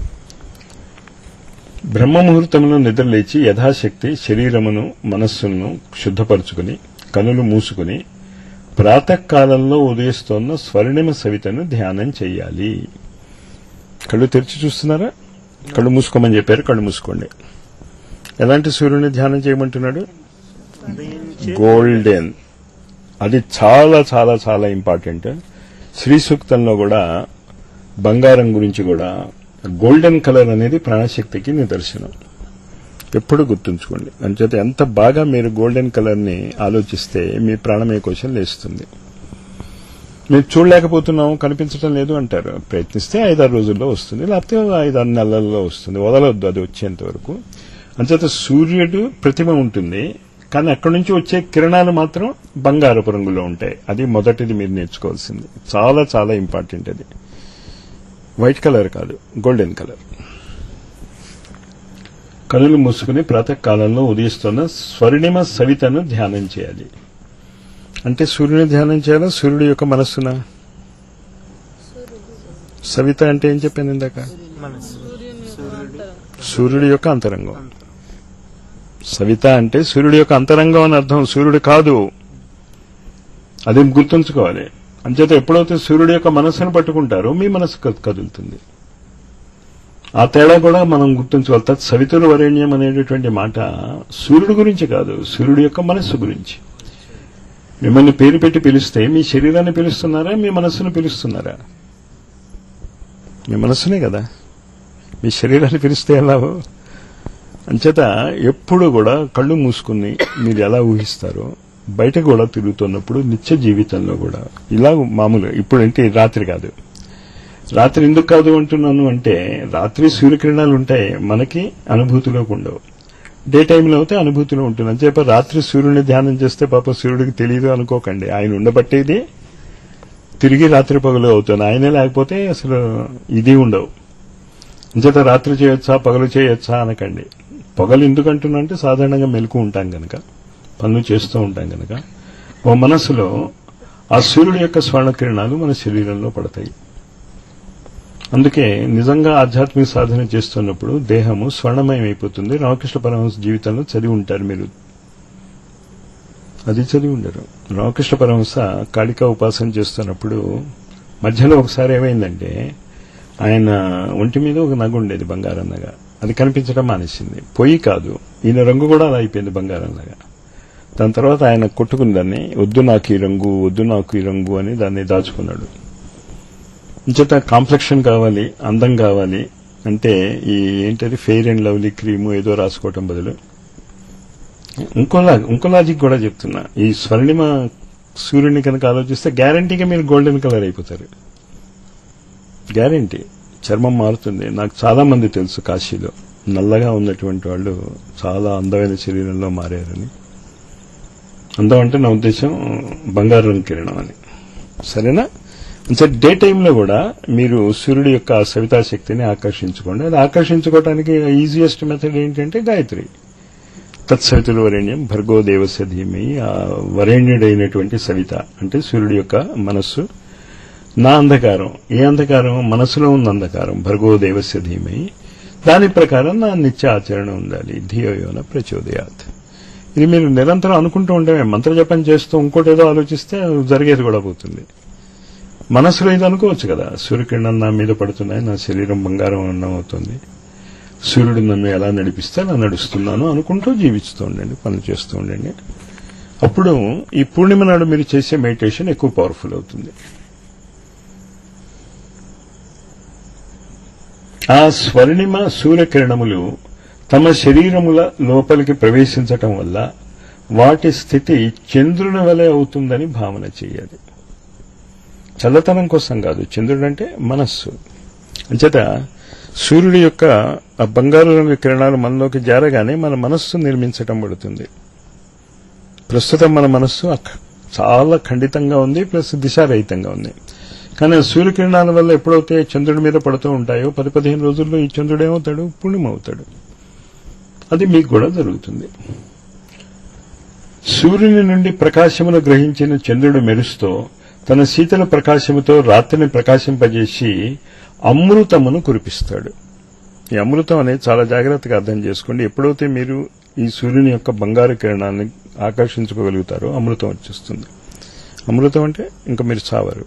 బ్రహ్మ ముహూర్తంలో నిద్ర లేచి యథాశక్తి శరీరమును మనస్సును శుద్ధపరుచుకుని కనులు మూసుకుని ప్రాతకాలంలో ఉదయిస్తోన్న స్వర్ణిమ సవితను ధ్యానం చెయ్యాలి కళ్ళు తెరిచి చూస్తున్నారా కళ్ళు మూసుకోమని చెప్పారు కళ్ళు మూసుకోండి ఎలాంటి సూర్యుని ధ్యానం చేయమంటున్నాడు గోల్డెన్ అది చాలా చాలా చాలా ఇంపార్టెంట్ శ్రీ సూక్తంలో కూడా బంగారం గురించి కూడా గోల్డెన్ కలర్ అనేది ప్రాణశక్తికి నిదర్శనం ఎప్పుడు గుర్తుంచుకోండి అంచేత ఎంత బాగా మీరు గోల్డెన్ కలర్ ని ఆలోచిస్తే మీ ప్రాణమయ కోశం లేస్తుంది మీరు చూడలేకపోతున్నాం కనిపించడం లేదు అంటారు ప్రయత్నిస్తే ఐదారు రోజుల్లో వస్తుంది లేకపోతే ఐదారు నెలల్లో వస్తుంది వదలొద్దు అది వచ్చేంత వరకు అంచేత సూర్యుడు ప్రతిమ ఉంటుంది కానీ అక్కడి నుంచి వచ్చే కిరణాలు మాత్రం బంగారపు రంగులో ఉంటాయి అది మొదటిది మీరు నేర్చుకోవాల్సింది చాలా చాలా ఇంపార్టెంట్ అది వైట్ కలర్ కాదు గోల్డెన్ కలర్ కనులు మూసుకుని ప్రాతకాలంలో ఉదయిస్తున్న స్వర్ణిమ సవితను ధ్యానం చేయాలి అంటే సూర్యుని ధ్యానం చేయాలా సూర్యుడి యొక్క మనస్సున సవిత అంటే ఏం చెప్పాను ఇందాక మనసు సూర్యుడు సూర్యుడి యొక్క అంతరంగం సవిత అంటే సూర్యుడి యొక్క అంతరంగం అని అర్థం సూర్యుడు కాదు అది గుర్తుంచుకోవాలి అంచేత ఎప్పుడైతే సూర్యుడి యొక్క మనస్సును పట్టుకుంటారో మీ మనసు కద్- కదులుతుంది ఆ తేడా కూడా మనం గుర్తుంచుకోవాలి తత్ సవితులు వరేణ్యం అనేటటువంటి మాట సూర్యుడి గురించి కాదు సూర్యుడి యొక్క మనస్సు గురించి మిమ్మల్ని పేరు పెట్టి పిలిస్తే మీ శరీరాన్ని పిలుస్తున్నారా మీ మనస్సును పిలుస్తున్నారా మీ మనస్సునే కదా మీ శరీరాన్ని పిలిస్తే ఎలా అంచేత ఎప్పుడు కూడా కళ్ళు మూసుకుని మీరు ఎలా ఊహిస్తారో బయట కూడా తిరుగుతున్నప్పుడు నిత్య జీవితంలో కూడా ఇలా మామూలు ఇప్పుడు అంటే రాత్రి కాదు రాత్రి ఎందుకు కాదు అంటున్నాను అంటే రాత్రి సూర్యకిరణాలు ఉంటాయి మనకి అనుభూతిలోకి ఉండవు డే టైంలో అయితే అనుభూతిలో ఉంటుంది అంచేప రాత్రి సూర్యుని ధ్యానం చేస్తే పాప సూర్యుడికి తెలియదు అనుకోకండి ఆయన ఉండబట్టేది తిరిగి రాత్రి పగలు అవుతుంది ఆయనే లేకపోతే అసలు ఇది ఉండవు అంచేత రాత్రి చేయొచ్చా పగలు చేయొచ్చా అనకండి పగలు ఎందుకు అంటున్నా అంటే సాధారణంగా మెలకు ఉంటాం గనక పనులు చేస్తూ ఉంటాం గనక ఓ మనసులో ఆ సూర్యుడి యొక్క స్వర్ణ కిరణాలు మన శరీరంలో పడతాయి అందుకే నిజంగా ఆధ్యాత్మిక సాధన చేస్తున్నప్పుడు దేహము స్వర్ణమయం అయిపోతుంది రామకృష్ణ పరమహంస జీవితంలో చదివి ఉంటారు మీరు అది చదివి ఉండరు రామకృష్ణ పరమహంస కాళికా ఉపాసన చేస్తున్నప్పుడు మధ్యలో ఒకసారి ఏమైందంటే ఆయన ఒంటి మీద ఒక నగ ఉండేది బంగారం నగ అది కనిపించడం మానేసింది పొయ్యి కాదు ఈయన రంగు కూడా అలా అయిపోయింది బంగారం నగ దాని తర్వాత ఆయన కొట్టుకుని దాన్ని వద్దు నాకు ఈ రంగు వద్దు నాకు ఈ రంగు అని దాన్ని దాచుకున్నాడు ఇంచేత కాంప్లెక్షన్ కావాలి అందం కావాలి అంటే ఈ ఏంటది ఫెయిర్ అండ్ లవ్లీ క్రీము ఏదో రాసుకోవటం బదులు ఇంకోలా ఇంకో లాజిక్ కూడా చెప్తున్నా ఈ స్వర్ణిమ సూర్యుని కనుక ఆలోచిస్తే గ్యారంటీగా మీరు గోల్డెన్ కలర్ అయిపోతారు గ్యారంటీ చర్మం మారుతుంది నాకు చాలా మంది తెలుసు కాశీలో నల్లగా ఉన్నటువంటి వాళ్ళు చాలా అందమైన శరీరంలో మారారని అందం అంటే నా ఉద్దేశం బంగారు రంగు కిరణం అని సరేనా అంటే డే టైంలో కూడా మీరు సూర్యుడి యొక్క సవితా శక్తిని ఆకర్షించుకోండి అది ఆకర్షించుకోవడానికి ఈజియెస్ట్ మెథడ్ ఏంటంటే గాయత్రి తత్సవితులు వరేణ్యం భర్గో దేవస్య ధీమై ఆ వరేణ్యుడైనటువంటి సవిత అంటే సూర్యుడి యొక్క మనస్సు నా అంధకారం ఏ అంధకారం మనసులో ఉన్న అంధకారం భర్గో దేవస్య ధీమై దాని ప్రకారం నా నిత్య ఆచరణ ఉండాలి ధియోయోన ప్రచోదయాత్ ఇది మీరు నిరంతరం అనుకుంటూ ఉండమే మంత్రజపం చేస్తూ ఇంకోటి ఏదో ఆలోచిస్తే జరిగేది కూడా పోతుంది మనసులో ఇది అనుకోవచ్చు కదా సూర్యకిరణం నా మీద పడుతున్నాయి నా శరీరం బంగారం అన్నం అవుతుంది సూర్యుడు నన్ను ఎలా నడిపిస్తే అలా నడుస్తున్నాను అనుకుంటూ జీవిస్తూ ఉండండి పనులు చేస్తూ ఉండండి అప్పుడు ఈ పూర్ణిమ నాడు మీరు చేసే మెడిటేషన్ ఎక్కువ పవర్ఫుల్ అవుతుంది ఆ స్వర్ణిమ సూర్యకిరణములు తమ శరీరముల లోపలికి ప్రవేశించటం వల్ల వాటి స్థితి చంద్రుని వలె అవుతుందని భావన చేయాలి చల్లతనం కోసం కాదు చంద్రుడు అంటే మనస్సు అంచేత సూర్యుడి యొక్క ఆ బంగారు రంగు కిరణాలు మనలోకి జారగానే మన మనస్సు నిర్మించటం పడుతుంది ప్రస్తుతం మన మనస్సు అక్- చాలా ఖండితంగా ఉంది ప్లస్ దిశారహితంగా ఉంది కానీ ఆ సూర్యకిరణాల వల్ల ఎప్పుడైతే చంద్రుడి మీద పడుతూ ఉంటాయో పది పదిహేను రోజుల్లో ఈ చంద్రుడు ఏమవుతాడు పూర్ణిమ అవుతాడు అది మీకు కూడా జరుగుతుంది సూర్యుని నుండి ప్రకాశమును గ్రహించిన చంద్రుడు మెరుస్తూ తన శీతల ప్రకాశముతో రాత్రిని ప్రకాశింపజేసి అమృతమును కురిపిస్తాడు ఈ అమృతం అనేది చాలా జాగ్రత్తగా అర్థం చేసుకోండి ఎప్పుడైతే మీరు ఈ సూర్యుని యొక్క బంగారు కిరణాన్ని ఆకర్షించుకోగలుగుతారో అమృతం వచ్చేస్తుంది అమృతం అంటే ఇంకా మీరు చావరు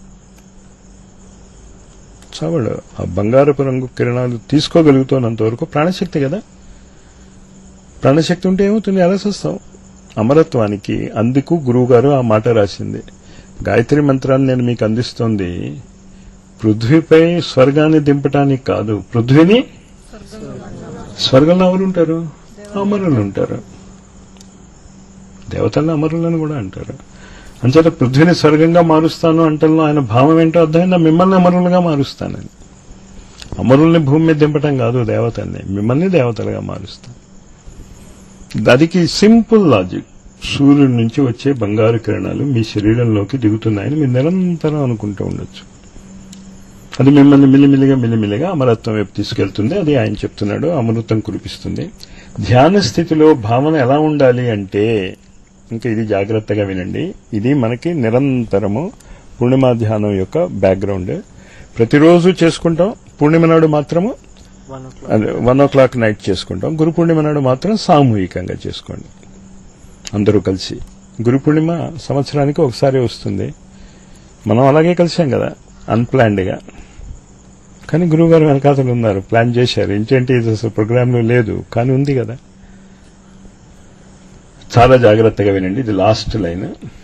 చావడు ఆ బంగారపు రంగు కిరణాలు తీసుకోగలుగుతున్నంత వరకు ప్రాణశక్తి కదా ప్రాణశక్తి ఉంటే ఏమవుతుంది అలసొస్తాం అమరత్వానికి అందుకు గురువు గారు ఆ మాట రాసింది గాయత్రి మంత్రాన్ని నేను మీకు అందిస్తోంది పృథ్వీపై స్వర్గాన్ని దింపటానికి కాదు పృథ్వీని స్వర్గంలో ఎవరు ఉంటారు అమరులు ఉంటారు దేవతలను అమరులను కూడా అంటారు అంచేత పృథ్వీని స్వర్గంగా మారుస్తాను అంటల్లో ఆయన భావం ఏంటో అర్థమైందా మిమ్మల్ని అమరులుగా మారుస్తానని అమరుల్ని భూమి మీద దింపటం కాదు దేవతల్ని మిమ్మల్ని దేవతలుగా మారుస్తాను దానికి సింపుల్ లాజిక్ సూర్యుడి నుంచి వచ్చే బంగారు కిరణాలు మీ శరీరంలోకి దిగుతున్నాయని మీరు నిరంతరం అనుకుంటూ ఉండొచ్చు అది మిమ్మల్ని మిల్లిమిల్లిగా మిల్లిమిల్లిగా అమరత్వం వైపు తీసుకెళ్తుంది అది ఆయన చెప్తున్నాడు అమృతం కురిపిస్తుంది ధ్యాన స్థితిలో భావన ఎలా ఉండాలి అంటే ఇంకా ఇది జాగ్రత్తగా వినండి ఇది మనకి నిరంతరము పూర్ణిమా ధ్యానం యొక్క బ్యాక్గ్రౌండ్ ప్రతిరోజు చేసుకుంటాం పూర్ణిమ నాడు మాత్రము వన్ ఓ క్లాక్ అదే వన్ ఓ క్లాక్ నైట్ చేసుకుంటాం గురు పూర్ణిమ నాడు మాత్రం సామూహికంగా చేసుకోండి అందరూ కలిసి గురు పూర్ణిమ సంవత్సరానికి ఒకసారి వస్తుంది మనం అలాగే కలిసాం కదా అన్ప్లాన్డ్ గా కానీ గురువు గారు వెనకాతలు ఉన్నారు ప్లాన్ చేశారు ఏంటంటే ఇది అసలు ప్రోగ్రామ్ లో లేదు కానీ ఉంది కదా చాలా జాగ్రత్తగా వినండి ఇది లాస్ట్ లైన్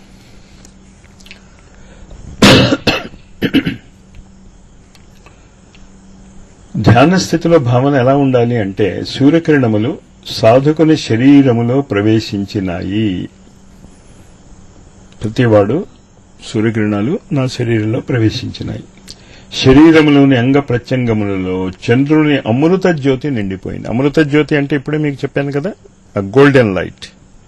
ధ్యాన స్థితిలో భావన ఎలా ఉండాలి అంటే సూర్యకిరణములు సాధకుని శరీరములో ప్రవేశించినాయి ప్రతివాడు సూర్యకిరణాలు నా శరీరంలో ప్రవేశించినాయి శరీరములోని అంగ ప్రత్యంగములలో చంద్రుని అమృత జ్యోతి నిండిపోయింది అమృత జ్యోతి అంటే ఇప్పుడే మీకు చెప్పాను కదా ఆ గోల్డెన్ లైట్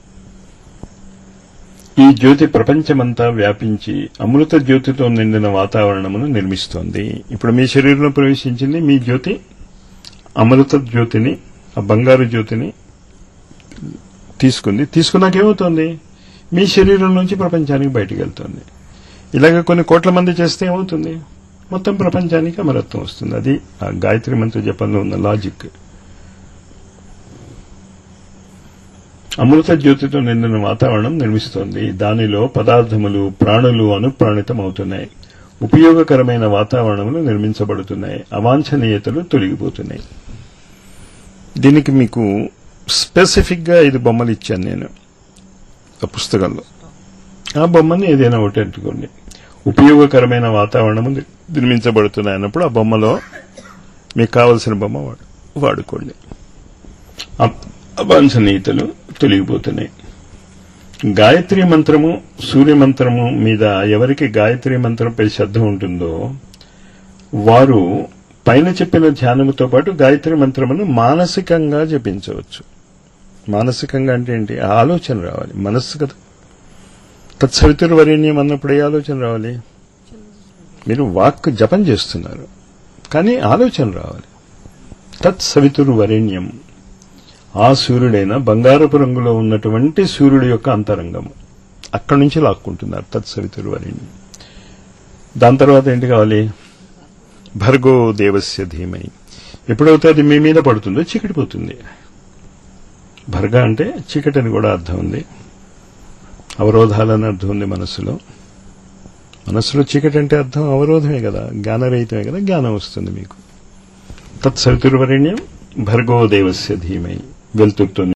ఈ జ్యోతి ప్రపంచమంతా వ్యాపించి అమృత జ్యోతితో నిండిన వాతావరణమును నిర్మిస్తోంది ఇప్పుడు మీ శరీరంలో ప్రవేశించింది మీ జ్యోతి అమృత జ్యోతిని ఆ బంగారు జ్యోతిని తీసుకుంది తీసుకున్నాక ఏమవుతోంది మీ శరీరం నుంచి ప్రపంచానికి బయటికి వెళ్తుంది ఇలాగ కొన్ని కోట్ల మంది చేస్తే ఏమవుతుంది మొత్తం ప్రపంచానికి అమరత్వం వస్తుంది అది ఆ గాయత్రి మంత్ర జపంలో ఉన్న లాజిక్ అమృత జ్యోతితో నిండిన వాతావరణం నిర్మిస్తోంది దానిలో పదార్థములు ప్రాణులు అనుప్రాణితం అవుతున్నాయి ఉపయోగకరమైన వాతావరణములు నిర్మించబడుతున్నాయి అవాంఛనీయతలు తొలగిపోతున్నాయి దీనికి మీకు స్పెసిఫిక్ గా ఐదు బొమ్మలు ఇచ్చాను నేను ఆ పుస్తకంలో ఆ బొమ్మని ఏదైనా ఒకటి ఎట్టుకోండి ఉపయోగకరమైన వాతావరణము నిర్మించబడుతున్నాయి అన్నప్పుడు ఆ బొమ్మలో మీకు కావలసిన బొమ్మ వాడు వాడుకోండి అ- అవాంఛనీయతలు తొలగిపోతున్నాయి గాయత్రి మంత్రము సూర్య మంత్రము మీద ఎవరికి గాయత్రి మంత్రంపై శ్రద్ధ ఉంటుందో వారు పైన చెప్పిన ధ్యానముతో పాటు గాయత్రి మంత్రమును మానసికంగా జపించవచ్చు మానసికంగా అంటే ఏంటి ఆలోచన రావాలి మనస్సు కదా తత్సవితుర్వరేణ్యం అన్నప్పుడు ఏ ఆలోచన రావాలి మీరు వాక్ జపం చేస్తున్నారు కానీ ఆలోచన రావాలి తత్సవితుర్వరేణ్యం ఆ సూర్యుడైన బంగారపు రంగులో ఉన్నటువంటి సూర్యుడి యొక్క అంతరంగము అక్కడి నుంచి లాక్కుంటున్నారు తత్సవితుర్వరేణ్యం దాని తర్వాత ఏంటి కావాలి భర్గో దేవస్య ధీమై ఎప్పుడైతే అది మీ మీద పడుతుందో చీకటి పోతుంది భర్గ అంటే చీకటి అని కూడా అర్థం ఉంది అవరోధాలని అర్థం ఉంది మనస్సులో మనస్సులో చీకటి అంటే అర్థం అవరోధమే కదా జ్ఞానరహితమే కదా జ్ఞానం వస్తుంది మీకు తత్సవితుర్వరేణ్యం భర్గో దేవస్య ధీమై వెలుతురుతో